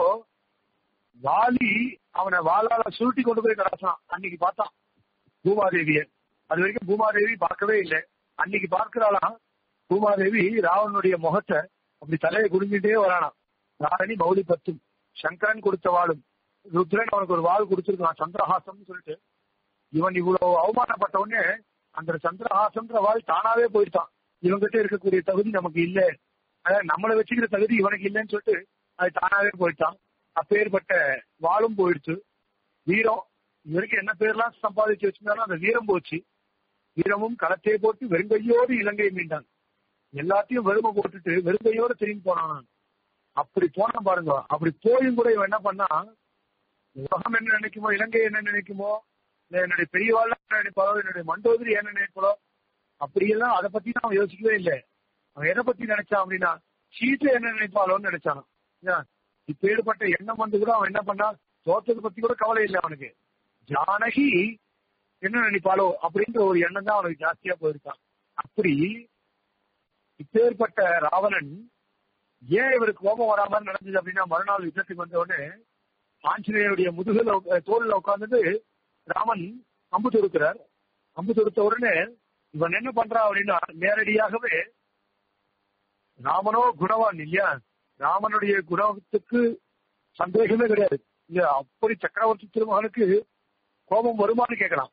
A: வாலி அவனை வாளால சுருட்டி கொண்டு போய் கடாசான் அன்னைக்கு பார்த்தான் பூமாதேவிய அது வரைக்கும் பூமாதேவி பார்க்கவே இல்லை அன்னைக்கு பார்க்கிறாளாம் பூமாதேவி ராவனுடைய முகத்தை அப்படி தலையை குடிஞ்சிட்டே வரானாம் ராணி மௌலி பத்தும் சங்கரன் கொடுத்த வாளும் ருத்ரன் அவனுக்கு ஒரு வாள் கொடுத்திருக்கான் சந்திரஹாசம்னு சொல்லிட்டு இவன் இவ்வளவு அவமானப்பட்ட உடனே அந்த சந்திரஹாசம்ன்ற வாள் தானாவே போயிட்டான் இவங்கிட்ட இருக்கக்கூடிய தகுதி நமக்கு இல்ல அதாவது நம்மளை வச்சுக்கிற தகுதி இவனுக்கு இல்லைன்னு சொல்லிட்டு அது தானாவே போயிட்டான் அப்பேற்பட்ட வாளும் போயிடுச்சு வீரம் இவருக்கு என்ன பேர்லாம் சம்பாதிச்சு வச்சிருந்தாலும் அந்த வீரம் போச்சு வீரமும் களத்தை போட்டு வெறுங்கையோடு இலங்கை மீண்டான் எல்லாத்தையும் வெறுமை போட்டுட்டு வெறுங்கையோடு திரும்பி போனான் நான். அப்படி போனா பாருங்க அப்படி போயும் கூட இவன் என்ன பண்ணா உலகம் என்ன நினைக்குமோ இலங்கை என்ன நினைக்குமோ இல்ல என்னுடைய பெரியவாள் என்ன நினைப்பாளோ என்னுடைய மண்டோதரி என்ன நினைப்பாளோ அப்படியெல்லாம் அதை பத்தி அவன் யோசிக்கவே இல்லை அவன் எதை பத்தி நினைச்சான் அப்படின்னா சீத்தை என்ன நினைப்பாளோன்னு நினைச்சான் ஏன், இப்ப ஏற்பட்ட எண்ணம் வந்து கூட அவன் என்ன பண்ணா தோற்றத்தை பத்தி கூட கவலை இல்லை அவனுக்கு ஜானகி என்ன நினைப்பாளோ அப்படின்ற ஒரு எண்ணம் தான் அவனுக்கு ஜாஸ்தியா போயிருக்கான் அப்படி இப்பேற்பட்ட ராவணன் ஏன் இவருக்கு கோபம் வராம நடந்தது அப்படின்னா மறுநாள் யுத்தத்துக்கு வந்த உடனே ஆஞ்சநேயருடைய முதுகுல உக்க- தோல்ல உட்கார்ந்துட்டு ராமன் அம்பு தொடுக்கிறார் அம்பு தொடுத்த உடனே இவன் என்ன பண்றான் அப்படின்னா நேரடியாகவே ராமனோ குணவான் இல்லையா ராமனுடைய குணத்துக்கு சந்தேகமே கிடையாது இல்லையா அப்படி சக்கரவர்த்தி திருமகனுக்கு கோபம் வருமானு கேட்கலாம்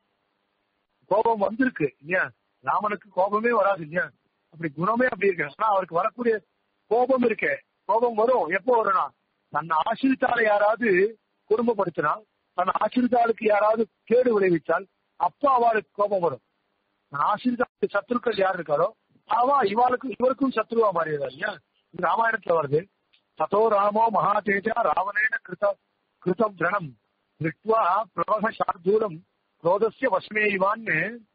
A: கோபம் வந்திருக்கு இல்லையா ராமனுக்கு கோபமே வராது இல்லையா அப்படி குணமே அப்படி இருக்கு ஆனா அவருக்கு வரக்கூடிய கோபம் இருக்கே கோபம் வரும் எப்போ வரும்னா தன்னை ஆசிரித்தால யாராவது குடும்பப்படுத்தினா தன் ஆசிரித்தாளுக்கு யாராவது கேடு விளைவித்தால் அப்ப அவளுக்கு கோபம் வரும் தன் ஆசிரித்தாளுக்கு சத்துருக்கள் யார் இருக்காரோ அவா இவாளுக்கு இவருக்கும் சத்ருவா மாறியதா இல்லையா இது ராமாயணத்துல வருது ததோ ராமோ மகாதேஜா ராவணேன கிருத கிருதம் திரணம் திருட்வா பிரவக சார்தூலம் குரோதஸ்ய வசமே இவான்னு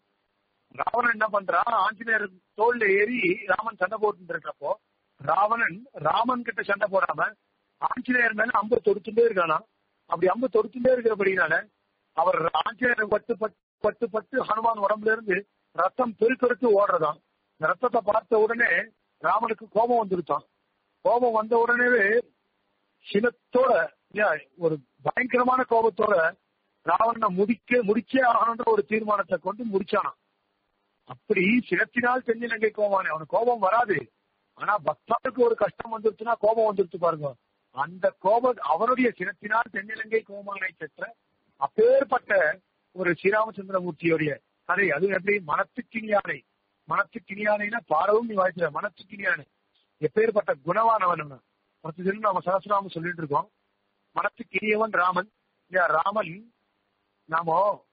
A: ராவணன் என்ன பண்றான் ஆஞ்சநேயர் தோல்ல ஏறி ராமன் சண்டை போட்டு இருக்கிறப்போ ராவணன் ராமன் கிட்ட சண்டை போடாம ஆஞ்சநேயர் மேல அம்பு தொடுத்துட்டே இருக்கானா அப்படி அம்பு தொடுத்துட்டே இருக்கிறபடினால அவர் ஆஞ்சநேயர் பட்டு பட்டு பட்டு பட்டு ஹனுமான் உடம்புல இருந்து ரத்தம் பெருக்கெடுத்து ஓடுறதாம் இந்த ரத்தத்தை பார்த்த உடனே ராமனுக்கு கோபம் வந்துருச்சான் கோபம் வந்த உடனேவே சினத்தோட இல்லையா, ஒரு பயங்கரமான கோபத்தோட ராவணனை முடிக்க முடிச்சே ஆகணுன்ற ஒரு தீர்மானத்தை கொண்டு முடிச்சானாம் அப்படி சினத்தினால் தென்னிலங்கை கோபமானே அவனுக்கு கோபம் வராது ஆனா பக்தாவுக்கு ஒரு கஷ்டம் வந்துருச்சுன்னா கோபம் வந்துருச்சு பாருங்க அந்த கோபம் அவருடைய சினத்தினால் தென்னிலங்கை கோமானை பெற்ற அப்பேற்பட்ட ஒரு ஸ்ரீராமச்சந்திரமூர்த்தியுடைய கதை அது எப்படி மனத்துக்கினியானை மனத்துக்கினியானைனா பாரவும் நீ வாய்க்கிற மனத்துக்கினியானை எப்பேற்பட்ட குணவானவன் அவன். பத்து தினம் நம்ம சகசிராம சொல்லிட்டு இருக்கோம் மனத்துக்கினியவன் ராமன் இல்லையா ராமன் நாம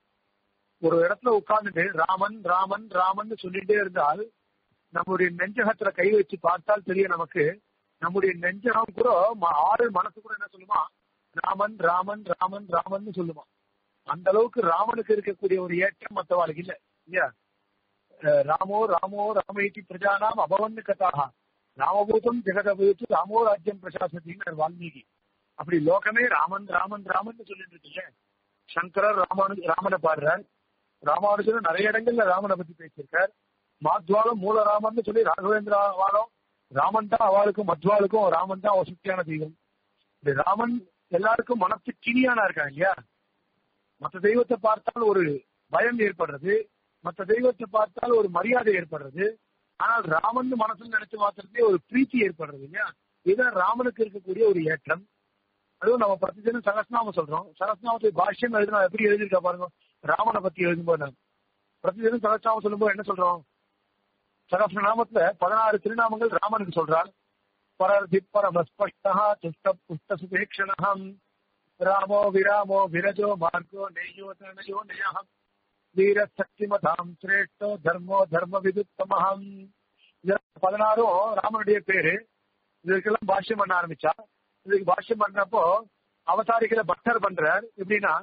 A: ஒரு இடத்துல உட்கார்ந்துட்டு ராமன் ராமன் ராமன் சொல்லிட்டே இருந்தால் நம்முடைய நெஞ்சகத்துல கை வச்சு பார்த்தால் தெரியும் நமக்கு நம்முடைய நெஞ்சகம் கூட ம- ஆறு மனசு கூட என்ன சொல்லுமா ராமன் ராமன் ராமன் ராமன் சொல்லுமா அந்த அளவுக்கு ராமனுக்கு இருக்கக்கூடிய ஒரு ஏற்றம் மற்றவாளுக்கு இல்ல இல்லையா அஹ் ராமோ ராமோ ராமேதி பிரஜானாம் அபவன்னு கதாக ராமபூதம் ஜெகதபூத்து ராமோ ராஜ்யம் பிரசாசத்தின்னு வால்மீகி அப்படி லோகமே ராமன் ராமன் ராமன் சொல்லிட்டு இருக்குல்ல சங்கரர் ராமானு ராமனை பாடுறார் ராமானுஜர் நிறைய இடங்கள்ல ராமனை பத்தி பேசியிருக்கார் மாத்வாலம் மூல ராமன் சொல்லி ராகவேந்திர வாரம் ராமன் தான் அவளுக்கும் மத்வாளுக்கும் ராமன் தான் வசதியான தெய்வம் இந்த ராமன் எல்லாருக்கும் மனசு கிணியானா இருக்காங்க இல்லையா மற்ற தெய்வத்தை பார்த்தால் ஒரு பயம் ஏற்படுறது மற்ற தெய்வத்தை பார்த்தால் ஒரு மரியாதை ஏற்படுறது ஆனால் ராமன் மனசுல நினைச்சு மாத்திரத்தே ஒரு பிரீத்தி ஏற்படுறது இல்லையா இதுதான் ராமனுக்கு இருக்கக்கூடிய ஒரு ஏற்றம் அதுவும் நம்ம பிரதிதினம் சகஸ்நாமம் சொல்றோம் சகஸ்நாமத்துக்கு பாஷ்யம் எழுதினா எப்படி எழுதியிருக்கா பாருங்க ராமனை பத்தி எழுதும்போது பிரதிதினம் சகஸ்நாமம் சொல்லும்போது என்ன சொல்றோம் சகஸ்நாமத்துல பதினாறு திருநாமங்கள் ராமனுக்கு சொல்றார் பரதி பரமஸ்பஷ்டா துஷ்ட புஷ்ட சுபேக்ஷணம் ராமோ விராமோ விரஜோ மார்கோ நெய்யோ தனயோ நயம் வீர சக்திமதாம் சிரேஷ்டோ தர்மோ தர்ம விதுத்தமகம் பதினாறும் ராமனுடைய பேரு இதுக்கெல்லாம் பாஷ்யம் பண்ண ஆரம்பிச்சா இதுக்கு பாஷ்யம் பண்றப்போ அவதாரிகளை பக்தர் பண்றார் எப்படின்னா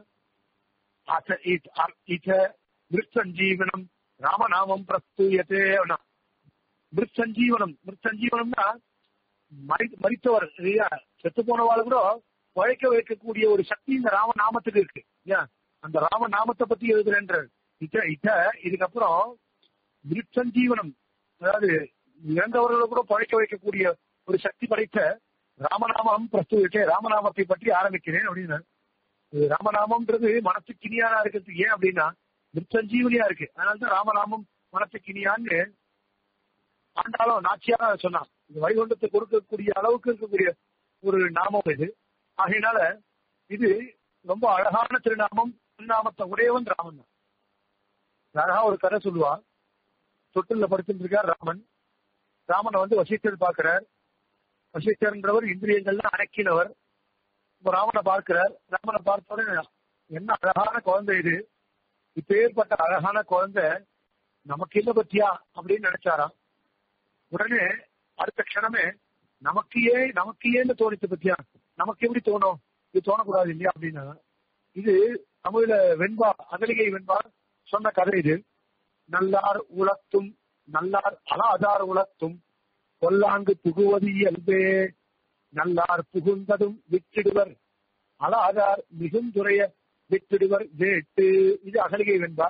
A: மிருத்சஞ்சீவனம் ராமநாமம் பிரஸ்தூயத்தே மிருத்சஞ்சீவனம் மிருத்சஞ்சீவனம்னா மரி மரித்தவர் இல்லையா செத்து போனவாள் கூட உழைக்க வைக்கக்கூடிய ஒரு சக்தி இந்த ராமநாமத்துக்கு இருக்கு இல்லையா அந்த ராமநாமத்தை பத்தி எழுதுறேன்ற இத இத இதுக்கப்புறம் மிருத்சஞ்சீவனம் அதாவது இறந்தவர்களை கூட பழைக்க வைக்கக்கூடிய ஒரு சக்தி படைத்த ராமநாமம் பிரஸ்துவிட்டே ராமநாமத்தை பற்றி ஆரம்பிக்கிறேன் அப்படின்னு ராமநாமம்ன்றது மனசுக்கு இனியானா இருக்கிறதுக்கு ஏன் அப்படின்னா மிருத்தஞ்சீவனியா இருக்கு அதனாலதான் ராமநாமம் மனசுக்கு இனியான்னு ஆண்டாலும் நாச்சியாக சொன்னான் இந்த வைகுண்டத்தை கொடுக்கக்கூடிய அளவுக்கு இருக்கக்கூடிய ஒரு நாமம் இது ஆகையினால இது ரொம்ப அழகான திருநாமம் திருநாமத்தை உடையவன் ராமன் தான் அழகா ஒரு கதை சொல்லுவா தொட்டில படுத்துட்டு இருக்கார் ராமன் ராமனை வந்து வசிஷ்டர் பார்க்கிறார் வசிஷ்டர்ன்றவர் இந்திரியங்கள்லாம் அடக்கினவர் இப்ப ராமனை பார்க்கிறார் ராமனை பார்த்தோடனே என்ன அழகான குழந்தை இது இப்பேற்பட்ட அழகான குழந்தை நமக்கு என்ன பத்தியா அப்படின்னு நினைச்சாராம் உடனே அடுத்த க்ஷணமே நமக்கு ஏன் நமக்கு ஏன்னு தோணிச்சு பத்தியா நமக்கு எப்படி தோணும் இது தோணக்கூடாது இல்லையா அப்படின்னா இது தமிழ்ல வெண்பா அகலிகை வெண்பா சொன்ன கதை இது நல்லார் உலத்தும் நல்லார் அலாதார் உலத்தும் கொல்லாங்கு புகுவது இயல்பே நல்லார் புகுந்ததும் விட்டிடுவர் அலாதார் மிகுந்துரைய விட்டிடுவர் வேட்டு இது அகலிகை வெண்பா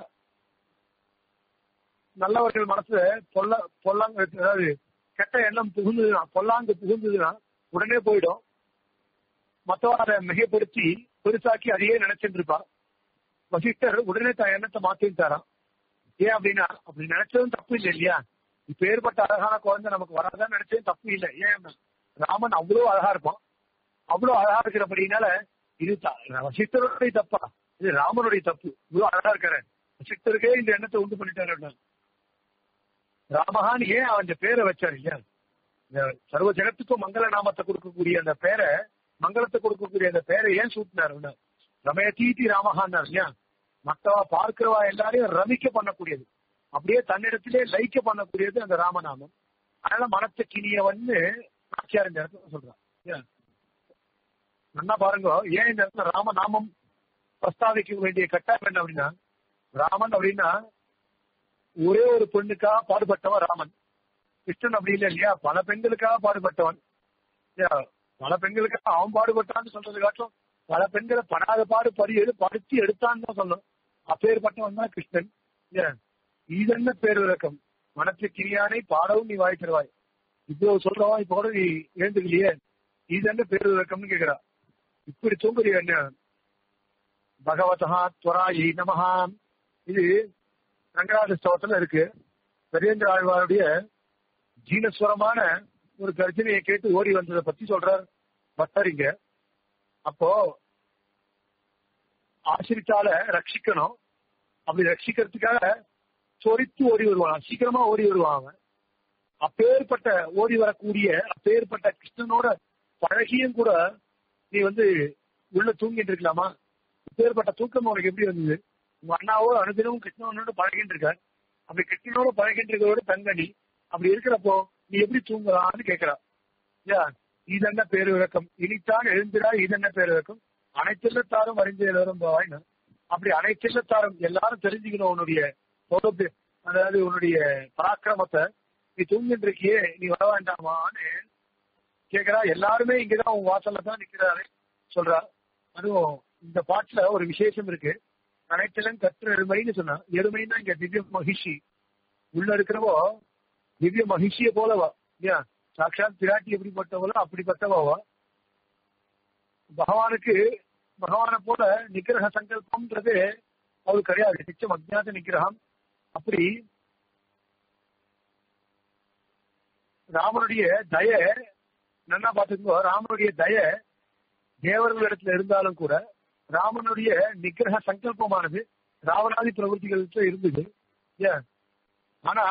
A: நல்லவர்கள் மனசுல பொல்ல பொல்லாங்க அதாவது கெட்ட எண்ணம் புகுந்ததுன்னா பொல்லாங்கு புகுந்ததுன்னா உடனே போயிடும் மத்தவ அதை மிகைப்படுத்தி பெருசாக்கி அதையே நினைச்சிட்டு இருப்பா வசிஷ்டர் உடனே தான் எண்ணத்தை மாத்திட்டாராம் ஏன் அப்படின்னா அப்படி நினைச்சதும் தப்பு இல்லை இல்லையா இப்ப ஏற்பட்ட அழகான குழந்தை நமக்கு வராதான்னு நினைச்சதும் தப்பு இல்லை ஏன் ராமன் அவ்வளவு அழகா இருப்பான் அவ்வளவு அழகா இருக்கிறபடினால இது வசிஷ்டருடைய தப்பா இது ராமனுடைய தப்பு இவ்வளவு அழகா இருக்காரு வசிஷ்டருக்கே இந்த எண்ணத்தை உண்டு பண்ணிட்டாரு ராமஹான் ஏன் அவன் பேரை வச்சாரு இல்லையா இந்த சர்வ ஜெகத்துக்கும் மங்கள நாமத்தை கொடுக்கக்கூடிய அந்த பேரை மங்களத்தை கொடுக்கக்கூடிய அந்த பேரை ஏன் சூட்டினாரு ரமய தீட்டி ராமஹான் இல்லையா மத்தவா பார்க்கிறவா எல்லாரையும் ரமிக்க பண்ணக்கூடியது அப்படியே தன்னிடத்திலே லைக்க பண்ணக்கூடியது அந்த ராமநாமம் அதனால மனத்தை கிணியவன்னு ஆச்சியார் இந்த இடத்துல சொல்றான் நல்லா பாருங்க ஏன் இந்த இடத்துல ராமநாமம் பிரஸ்தாவிக்க வேண்டிய கட்டாயம் என்ன அப்படின்னா ராமன் அப்படின்னா ஒரே ஒரு பெண்ணுக்காக பாடுபட்டவன் ராமன் கிருஷ்ணன் அப்படி இல்லை இல்லையா பல பெண்களுக்காக பாடுபட்டவன் பல பெண்களுக்காக அவன் பாடுபட்டான்னு சொல்றது காட்டும் பல பெண்களை படாத பாடு படி எடு படுத்தி எடுத்தான்னு தான் சொல்லணும் அப்பேற்பட்டவன் தான் கிருஷ்ணன் இது என்ன பேர் விளக்கம் மனத்து கிரியானை பாடவும் நீ வாய் தருவாய் இவ்வளவு சொல்றவா இப்ப கூட நீ எழுந்துக்கலையே இது என்ன பேர் விளக்கம்னு கேக்குறா இப்படி தூங்குறிய என்ன பகவதா துவராயி நமஹா இது ரங்கராஜ ஸ்தவத்துல இருக்கு கஜேந்திர ஆழ்வாருடைய ஜீனஸ்வரமான ஒரு கர்ஜனையை கேட்டு ஓடி வந்ததை பத்தி சொல்றார் பட்டரிங்க அப்போ ஆசிரித்தால ரட்சிக்கணும் அப்படி ரட்சிக்கிறதுக்காக சொரித்து ஓடி வருவான் சீக்கிரமா ஓடி வருவான் அவன் அப்பேற்பட்ட ஓடி வரக்கூடிய அப்பேற்பட்ட கிருஷ்ணனோட பழகியும் கூட நீ வந்து உள்ள தூங்கிட்டு இருக்கலாமா அப்பேற்பட்ட தூக்கம் உனக்கு எப்படி வந்தது உங்க அண்ணாவோ அனுதினமும் கிருஷ்ணனோட பழகிட்டு இருக்க அப்படி கிருஷ்ணனோட பழகிட்டு இருக்கிறோட தங்கனி அப்படி இருக்கிறப்போ நீ எப்படி தூங்கலாம்னு கேக்குறா இல்லையா இது என்ன பேரு விளக்கம் இனித்தான் எழுந்திரா இது என்ன பேரு விளக்கம் அனைத்தில்லத்தாரும் அறிந்து எல்லாரும் போவாய்னு அப்படி அனைத்தில்லத்தாரும் எல்லாரும் தெரிஞ்சுக்கணும் உன்னுடைய பொறுப்பு அதாவது உன்னுடைய பராக்கிரமத்தை நீ தூங்கிட்டு இருக்கியே நீ வர வேண்டாமான்னு கேக்குறா எல்லாருமே இங்கதான் உன் வாசல்ல தான் நிக்கிறாரு சொல்றா அதுவும் இந்த பாட்டுல ஒரு விசேஷம் இருக்கு அனைத்திலும் கற்ற எருமைன்னு சொன்னா எருமைன்னா இங்க திவ்ய மகிஷி உள்ள இருக்கிறவோ திவ்ய மகிஷிய போலவா இல்லையா சாட்சாத் பிராட்டி எப்படிப்பட்டவளோ அப்படிப்பட்டவாவா பகவானுக்கு பகவானை போல நிக்கிரக சங்கல்பம்ன்றது அவருக்கு கிடையாது நிச்சயம் அஜ்ஞாத நிக்கிரகம் அப்படி ராமனுடைய தய நல்லா பாத்துக்கோ ராமனுடைய தய தேவர்களிடத்துல இருந்தாலும் கூட ராமனுடைய நிகிரக சங்கல்பமானது ராவணாதி பிரவൃத்திகள்கிட்ட இருந்தது ஏன் ஆனா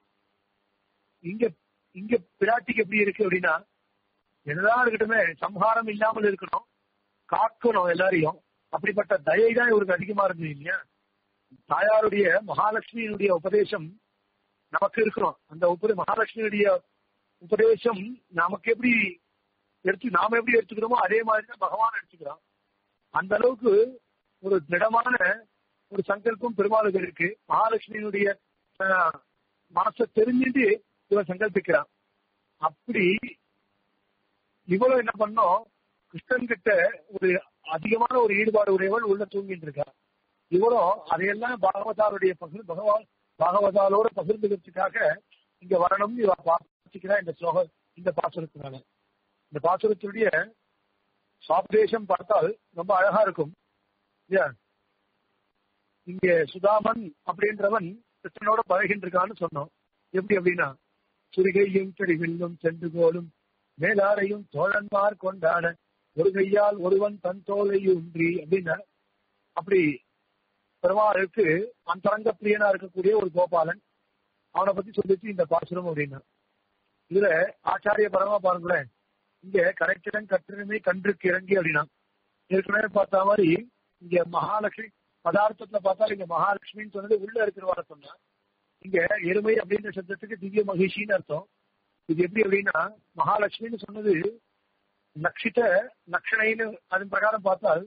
A: இங்க இங்க பிராட்டிக்கு எப்படி இருக்கு அப்படின்னா என்னதான் இருக்கட்டுமே சம்ஹாரம் இல்லாமல் இருக்கணும் காக்கணும் எல்லாரையும் அப்படிப்பட்ட தயை தான் இவருக்கு அதிகமா இருந்தது இல்லையா தாயாருடைய மகாலட்சுமியினுடைய உபதேசம் நமக்கு இருக்கிறோம் அந்த உப மகாலட்சுமியுடைய உபதேசம் நமக்கு எப்படி எடுத்து நாம எப்படி எடுத்துக்கிறோமோ அதே மாதிரி தான் பகவான் எடுத்துக்கிறோம் அந்த அளவுக்கு ஒரு திடமான ஒரு சங்கல்பம் பெருமாளுக்கு இருக்கு மகாலட்சுமியினுடைய ஆஹ், மனசை தெரிஞ்சுட்டு இவன் சங்கல்பிக்கிறான் அப்படி இவளும் என்ன பண்ணோம் கிருஷ்ணன் கிட்ட ஒரு அதிகமான ஒரு ஈடுபாடு உடையவள் உள்ள தூங்கிட்டு இருக்கா இவரும் அதையெல்லாம் பாகவதாருடைய பகிர் பகவான் பாகவதாலோட பகிர்ந்துக்கிறதுக்காக இங்க வரணும்னு இவ பிரார்த்திக்கிறா இந்த ஸ்லோக இந்த பாசுரத்தினால இந்த பாசுரத்துடைய சாப்தேசம் பார்த்தால் ரொம்ப அழகா இருக்கும் இல்லையா? இங்க சுதாமன் அப்படின்றவன் கிருஷ்ணனோட பழகின்ற இருக்கான்னு சொன்னோம் எப்படி அப்படின்னா சுரிகையும் செடிவில்லும் சென்று போலும் மேலாரையும் தோழன்மார் கொண்டாட ஒரு கையால் ஒருவன் தன் தோலையூன்றி அப்படின்னா அப்படி பெருமாளுக்கு அந்தரங்க பிரியனா இருக்கக்கூடிய ஒரு கோபாலன் அவனை பத்தி சொல்லிச்சு இந்த பாசுரம் அப்படின்னா இதுல ஆச்சாரிய பரமா பாருங்களேன் இங்க கரைக்கிடம் கற்றினமே கன்றுக்கு இறங்கி அப்படின்னா ஏற்கனவே பார்த்த மாதிரி இங்க மகாலட்சுமி பதார்த்தத்துல பார்த்தா இங்க மகாலட்சுமின்னு சொன்னது உள்ள இருக்கிறவார சொன்னா இங்க எருமை அப்படின்ற சப்தத்துக்கு திவ்ய மகிழ்ச்சின்னு அர்த்தம் இது எப்படி அப்படின்னா மகாலட்சுமின்னு சொன்னது நக்ஷித நக்ஷணைன்னு அதன் பிரகாரம் பார்த்தால்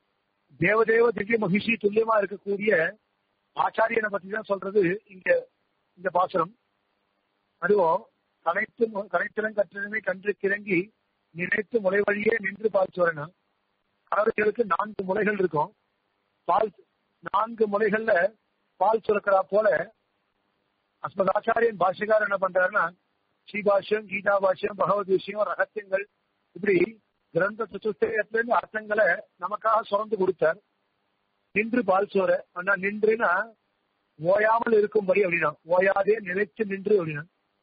A: தேவதேவ திவ்ய மகிழ்ச்சி துல்லியமா இருக்கக்கூடிய ஆச்சாரியனை பத்தி தான் சொல்றது இங்க இந்த பாசுரம் அதுவும் கனைத்து கனைத்திறன் கற்றிடமே கன்று கிறங்கி நினைத்து முளை வழியே நின்று பால் சோரனா கறவைகளுக்கு நான்கு முளைகள் இருக்கும் பால் நான்கு முளைகள்ல பால் சுரக்கிறா போல அஸ்மதாச்சாரியன் பாஷ்யக்காரர் என்ன பண்றாருன்னா ஸ்ரீபாஷ்யம் கீதா பாஷ்யம் பகவத் விஷயம் ரகசியங்கள் இப்படி கிரந்த சதுஷ்டயத்திலிருந்து அர்த்தங்களை நமக்காக சுரந்து கொடுத்தார் நின்று பால் சோற ஆனா நின்றுனா ஓயாமல் இருக்கும்படி அப்படின்னா ஓயாதே நிலைத்து நின்று அப்படின்னா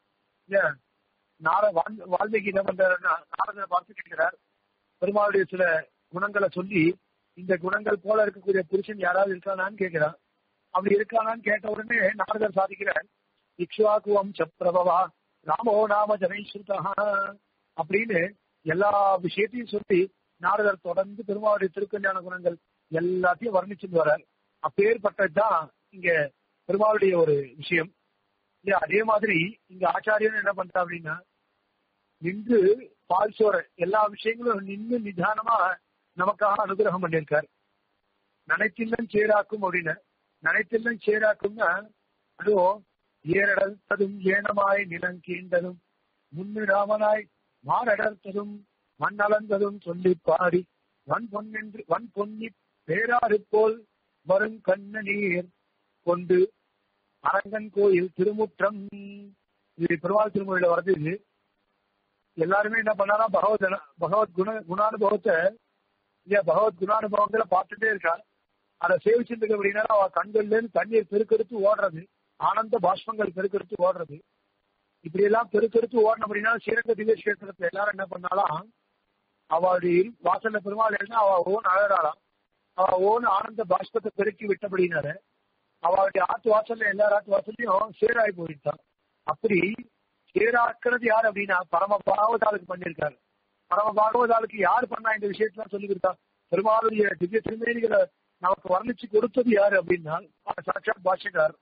A: ஏன் நார வால்- வால்மீகி என்ன பண்றாருன்னா நாரதனை பார்த்து கேட்கிறார் பெருமாளுடைய சில குணங்களை சொல்லி இந்த குணங்கள் போல இருக்கக்கூடிய புருஷன் யாராவது இருக்கானான்னு கேட்கிறார் அப்படி இருக்கானான்னு கேட்ட உடனே நாரதர் சாதிக்கிறார் இக்ஷுவாக்குவம் சப்ரபவா ராமோ நாம ஜனைஸ்ருதா அப்படின்னு எல்லா விஷயத்தையும் சொல்லி நாரதர் தொடர்ந்து பெருமாளுடைய திருக்கல்யாண குணங்கள் எல்லாத்தையும் வர்ணிச்சுட்டு வர்றார் அப்பேற்பட்டதுதான் இங்க பெருமாளுடைய ஒரு விஷயம் இல்லையா அதே மாதிரி இங்க ஆச்சாரியன் என்ன பண்றா அப்படின்னா நின்று பால் சோற எல்லா விஷயங்களும் நின்று நிதானமா நமக்காக அனுகிரகம் பண்ணியிருக்கார் நினைத்தில்லம் சேராக்கும் அப்படின்னு நினைத்தில்லம் சேராக்கும்னா அதுவும் ஏரடர்த்ததும் ஏனமாய் நிலங்கீண்டதும் முன்னிடாமனாய் மாரடர்த்ததும் மண்ணளந்ததும் சொல்லி பாடி வன் பொன்னென்று வன் பொன்னி பேராறு போல் வரும் கண்ண நீர் கொண்டு அரங்கன் கோயில் திருமுற்றம் இது பெருமாள் திருமொழியில வருது இது எல்லாருமே என்ன பண்ணாரா பகவத் பகவத் குண குணானுபவத்தை இல்லையா பகவத் குணானுபவங்களை பார்த்துட்டே இருக்கா அதை சேவிச்சுட்டு இருக்க அப்படின்னா அவ கண்கள்ல இருந்து தண்ணீர் பெருக்கெடுத்து ஓடுறது ஆனந்த பாஷ்பங்கள் பெருக்கெடுத்து ஓடுறது இப்படி எல்லாம் பெருக்கெடுத்து ஓடணும் அப்படின்னா ஸ்ரீரங்க திவ்ய கஷேத்திரத்துல எல்லாரும் என்ன பண்ணாலாம் அவளுடைய வாசல்ல பெருமாள் எழுந்தா அவ ஓன் அழகாளாம் அவ ஓன் ஆனந்த பாஷ்பத்தை பெருக்கி விட்டபடினாரு அவளுடைய ஆத்து வாசல்ல எல்லா ஆத்து வாசல்லையும் சேராய் போயிட்டான் அப்படி சேராக்கிறது யார் அப்படின்னா பரம பாகவதாளுக்கு பண்ணியிருக்காரு பரம பாகவதாளுக்கு யார் பண்ணா இந்த விஷயத்துல சொல்லி கொடுத்தா பெருமாளுடைய திவ்ய திருமேனிகளை நமக்கு வர்ணிச்சு கொடுத்தது யாரு அப்படின்னா சாட்சாத் பாஷ்யக்கார்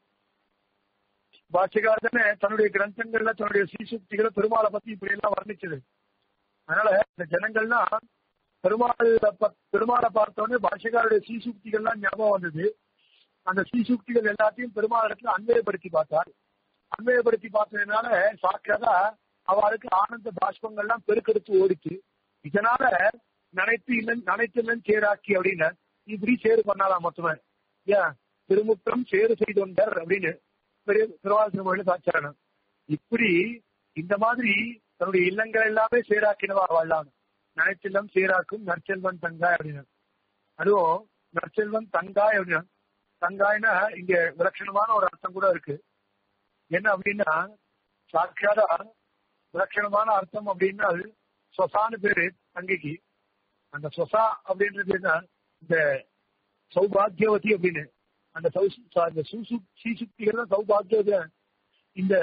A: பாஷ்யக்கார் தானே தன்னுடைய கிரந்தங்கள்ல தன்னுடைய சீசுக்திகளை பெருமாளை பத்தி இப்படி எல்லாம் வர்ணிச்சது அதனால இந்த ஜனங்கள்லாம் பெருமாள் பெருமாளை பார்த்தோன்னே பாஷ்யக்காருடைய சீசுக்திகள்லாம் ஞாபகம் வந்தது அந்த சீசுக்திகள் எல்லாத்தையும் பெருமாள் இடத்துல அன்வயப்படுத்தி பார்த்தார் அன்வயப்படுத்தி பார்த்ததுனால சாட்சாதா அவளுக்கு ஆனந்த பாஷ்பங்கள்லாம் பெருக்கெடுத்து ஓடிச்சு இதனால நினைத்து இல்லை நினைத்து இல்லைன்னு சேராக்கி அப்படின்னு இப்படி சேரு பண்ணாலாம் மொத்தமே ஏன் திருமுற்றம் சேரு செய்தொண்டர் அப்படின்னு பெரிய திருவாள் திருமொழியில சாட்சாரணம் இப்படி இந்த மாதிரி தன்னுடைய இல்லங்கள் எல்லாமே சேராக்கினவா வாழலாம் நினைச்செல்லம் சேராக்கும் நற்செல்வன் தங்காய் அப்படின்னு அதுவும் நற்செல்வன் தங்காய் அப்படின்னு தங்காய்னா இங்க விலட்சணமான ஒரு அர்த்தம் கூட இருக்கு என்ன அப்படின்னா சாட்சியாதா விலட்சணமான அர்த்தம் அப்படின்னா சொசான்னு பேரு தங்கைக்கு அந்த சொசா அப்படின்றது என்ன இந்த சௌபாகியவதி அப்படின்னு அந்த சௌ அந்த சுசு சீசுக்திகள் தான் சௌபாகியவதி இந்த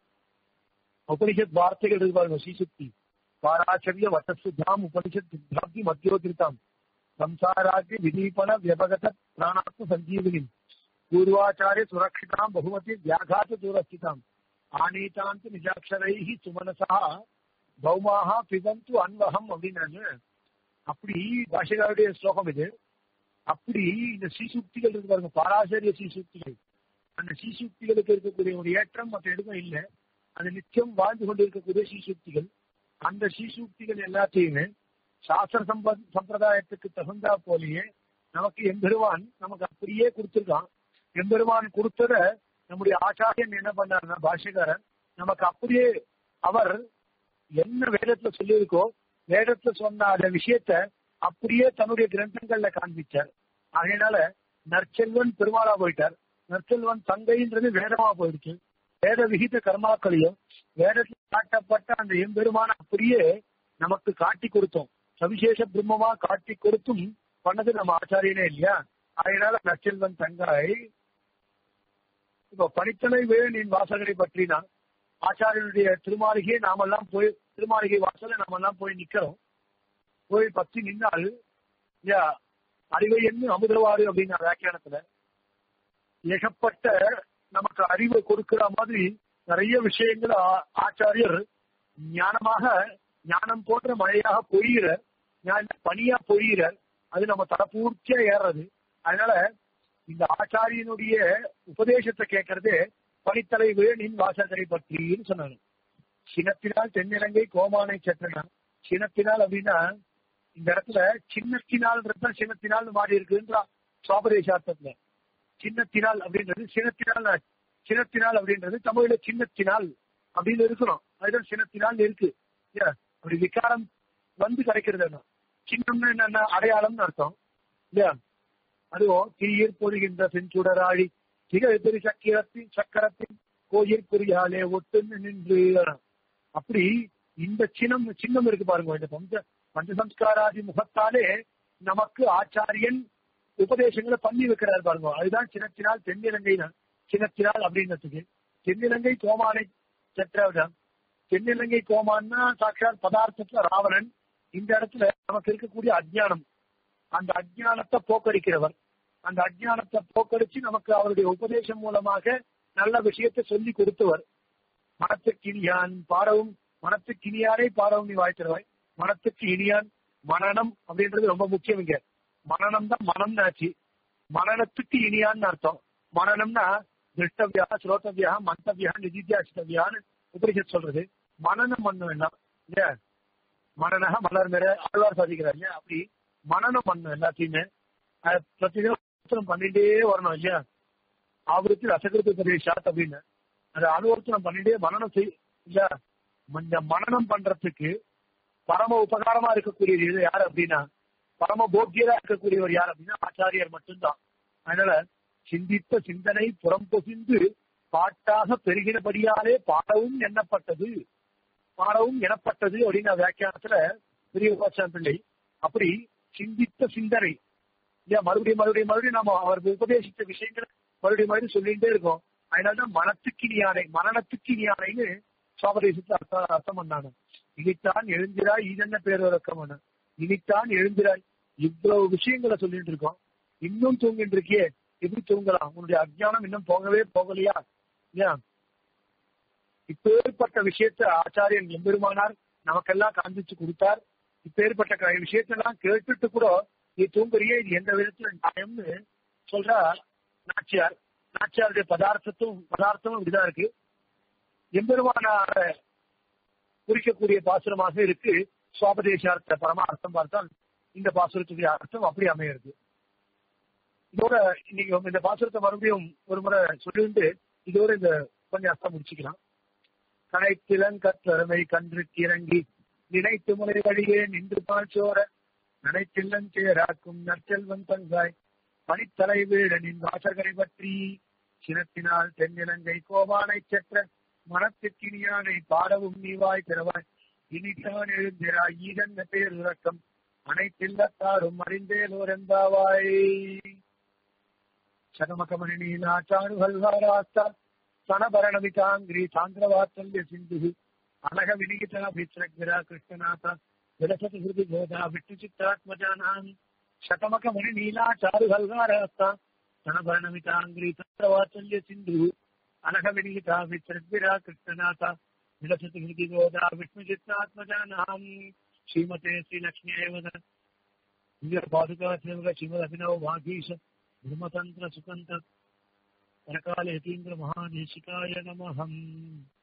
A: உபனிஷத் வார்த்தைகள் இருக்கு பாருங்க சீசுக்தி பாராச்சரிய வட்டசுத்தாம் உபனிஷத் சித்தாப்தி மத்தியோதிருத்தாம் சம்சாராக்கி விதீபன வியபகத பிராணாத்ம சஞ்சீவினி பூர்வாச்சாரிய சுரக்ஷிதாம் பகுமதி வியாகாத தூரஸ்திதாம் ஆனீதாந்து நிஜாட்சரைஹி சுமனசா பௌமாக பிபந்து அன்வகம் அப்படின்னாங்க அப்படி பாஷகாருடைய ஸ்லோகம் இது அப்படி இந்த சீசுக்திகள் இருக்கு பாருங்க பாராசரிய சீசுக்திகள் அந்த சீசுக்திகளுக்கு இருக்கக்கூடிய ஒரு ஏற்றம் மற்ற எதுவும் இல்லை அது நிச்சயம் வாழ்ந்து கொண்டிருக்கக்கூடிய சீசுக்திகள் அந்த சீசுக்திகள் எல்லாத்தையுமே சாஸ்திர சம்ப சம்பிரதாயத்துக்கு தகுந்தா போலேயே நமக்கு எம்பெருவான் நமக்கு அப்படியே கொடுத்திருக்கான் எம்பெருமான் கொடுத்தத நம்முடைய ஆச்சாரியன் என்ன பண்ணாருன்னா பாஷகாரன் நமக்கு அப்படியே அவர் என்ன வேதத்துல சொல்லியிருக்கோ வேதத்துல சொன்ன அந்த விஷயத்த அப்படியே தன்னுடைய கிரந்தங்கள்ல காண்பிச்சார் அதனால நற்செல்வன் பெருமாளா போயிட்டார் நற்செல்வன் தங்கைன்றது வேதமா போயிடுச்சு வேத விகித கர்மாக்களையும் வேதத்தில் காட்டப்பட்ட அந்த எம்பெருமான அப்படியே நமக்கு காட்டி கொடுத்தோம் சவிசேஷ பிரம்மமா காட்டி கொடுத்தும் பண்ணது நம்ம ஆச்சாரியனே இல்லையா அதனால நற்செல்வன் தங்காய் இப்ப பனித்தலை வேணின் வாசகரை பற்றினா ஆச்சாரியனுடைய திருமாளிகையை நாமெல்லாம் போய் திருமாளிகை வாசல நாமெல்லாம் போய் நிக்கிறோம் போய் பத்தி நின்னால் இல்லையா அறிவை என்ன அமுதவாறு அப்படின்னு வியாக்கியானத்துல ஏகப்பட்ட நமக்கு அறிவை கொடுக்கிற மாதிரி நிறைய விஷயங்கள் ஆச்சாரியர் ஞானமாக ஞானம் போன்ற மழையாக பொழிகிற பனியா பொழிகிற அது நம்ம தரப்பூர்த்தியா ஏறது அதனால இந்த ஆச்சாரியனுடைய உபதேசத்தை கேட்கறது பனித்தலை வேணின் வாசகரை பற்றின்னு சொன்னாங்க சினத்தினால் தென்னிலங்கை கோமானை சற்றனா சினத்தினால் அப்படின்னா இந்த இடத்துல சின்னத்தினால் சின்னத்தினால் மாறி இருக்குன்றா சுவாபதேசார்த்தத்துல சின்னத்தினால் அப்படின்றது சின்னத்தினால் சின்னத்தினால் அப்படின்றது தமிழ்ல சின்னத்தினால் அப்படின்னு இருக்கணும் அதுதான் சின்னத்தினால் இருக்கு அப்படி விகாரம் வந்து கிடைக்கிறது சின்னம்னு என்னன்னா அடையாளம்னு அர்த்தம் இல்லையா அதுவும் தீயிர் பொறுகின்ற செஞ்சுடராழி திகழ்பெரி சக்கரத்தின் சக்கரத்தின் கோயிற் குறியாலே ஒட்டுன்னு நின்று அப்படி இந்த சின்னம் சின்னம் இருக்கு பாருங்க இந்த பஞ்ச பஞ்சசம்ஸ்காராதி முகத்தாலே நமக்கு ஆச்சாரியன் உபதேசங்களை பண்ணி வைக்கிறார் பாருங்க அதுதான் சின்னத்தினால் தென்னிலங்கை சின்னத்தினால் அப்படின்றதுக்கு தென்னிலங்கை கோமானை செற்றவிடம் தென்னிலங்கை கோமான்னா சாட்சாத் பதார்த்தத்துல ராவணன் இந்த இடத்துல நமக்கு இருக்கக்கூடிய அஜ்ஞானம் அந்த அஜ்ஞானத்தை போக்கடிக்கிறவர் அந்த அஜ்ஞானத்தை போக்கடிச்சு நமக்கு அவருடைய உபதேசம் மூலமாக நல்ல விஷயத்தை சொல்லி கொடுத்தவர் மனத்துக்கு இனியான் பாடவும் மனத்துக்கு இனியானே பாடவும் நீ வாழ்த்துறவாய் மனத்துக்கு இனியான் மனநம் அப்படின்றது ரொம்ப முக்கியம் இங்க மனநம் தான் மனம் ஆச்சு மனநத்துக்கு இனியான்னு அர்த்தம் மனநம்னா திருஷ்டவியா ஸ்ரோதவியா மந்தவியா நிதித்தியாசித்தவியான்னு உபரிஷத் சொல்றது மனநம் பண்ண வேண்டாம் இல்லையா மனநக மலர் மேல ஆழ்வார் சாதிக்கிறார் இல்லையா அப்படி மனநம் பண்ணணும் எல்லாத்தையுமே பிரதிதினம் பண்ணிட்டே வரணும் இல்லையா ஆவருத்தி ரசகிருத்த பிரதேசாத் அப்படின்னு அதை அனுவர்த்தனம் பண்ணிட்டே மனநம் செய் இல்ல இந்த மனநம் பண்றதுக்கு பரம உபகாரமா இருக்கக்கூடியது இது யார் அப்படின்னா பரம போக்கியரா இருக்கக்கூடியவர் யார் அப்படின்னா ஆச்சாரியர் மட்டும்தான் அதனால சிந்தித்த சிந்தனை புறம் பொசிந்து பாட்டாக பெருகினபடியாலே பாடவும் எண்ணப்பட்டது பாடவும் எனப்பட்டது அப்படின்னு வியாக்கியானத்துல பெரிய உபாசன பிள்ளை அப்படி சிந்தித்த சிந்தனை இல்லையா மறுபடியும் மறுபடியும் மறுபடியும் நம்ம அவருக்கு உபதேசித்த விஷயங்களை மறுபடியும் மறுபடியும் சொல்லிட்டே இருக்கோம் அதனாலதான் மனத்துக்கு இனியானை மரணத்துக்கு இனியானைன்னு சுவாபதேசத்துல அர்த்தம் அர்த்தம் பண்ணாங்க இனித்தான் எழுந்திராய் இதென்ன பேர் விளக்கம் இனித்தான் எழுந்திராய் இவ்வளவு விஷயங்களை சொல்லிட்டு இருக்கோம் இன்னும் தூங்கிட்டு இருக்கியே எப்படி தூங்கலாம் உன்னுடைய அஜ்ஞானம் இன்னும் போகவே போகலையா இல்லையா இப்பேற்பட்ட விஷயத்த ஆச்சாரியன் எம்பெருமானார் நமக்கெல்லாம் காண்பிச்சு கொடுத்தார் இப்பேற்பட்ட விஷயத்தெல்லாம் கேட்டுட்டு கூட நீ தூங்குறியே இது எந்த விதத்துல நியாயம்னு சொல்ற நாச்சியார் நாச்சியாருடைய பதார்த்தத்தும் பதார்த்தமும் இப்படிதான் இருக்கு எம்பெருமானார குறிக்கக்கூடிய பாசுரமாக இருக்கு சுவாபதேசார்த்த பரம அர்த்தம் பார்த்தால் இந்த பாசுரத்துடைய அர்த்தம் அப்படி அமையிறது இதோட இன்னைக்கு இந்த பாசுரத்தை மறுபடியும் ஒரு முறை சொல்லிட்டு இதோட இந்த உபன்யாசம் முடிச்சுக்கலாம் கனைத்திலங்கத்தருமை கன்று இறங்கி நினைத்து முறை வழியே நின்று பாழ்ச்சோர நனைத்தில்லன் சேராக்கும் நற்செல்வன் தங்காய் பனித்தலை வீடனின் வாசகரை பற்றி சினத்தினால் தென்னிலங்கை கோபானை செற்ற மனத்துக்கினியானை பாடவும் நீவாய் பிறவாய் இனித்தான் எழுந்திராய் ஈதன்ன பேருறக்கம் அனைத்தில்லத்தாரும் அறிந்தேலோரெந்தாவாய் சகமகமணி நீலாச்சாருகள் வாராஸ்தா சனபரணவிதாங்கிரி சாந்திரவாத்தல்ய சிந்து அனக வினிகிதா வித்ரக்விரா கிருஷ்ணநாத விரசதி ஹிருதி போதா விட்டு சித்தாத்மஜானாம் శతమకమణి నీలాచారు హల్గారాస్త ధనభరణమితాంగ్రీ తత్రవాత్సల్య సింధు అనఘ వినిహిత విత్రద్విరా కృష్ణనాథ విలసతి హృది గోదా విష్ణు చిత్తాత్మజానాం శ్రీమతే శ్రీ లక్ష్మీదేవత దివ్య పాదుకా సేవక శ్రీమద్ అభినవ వాగీశ బ్రహ్మతంత్ర సుతంత్ర పరకాల యతీంద్ర మహాదేశికాయ నమః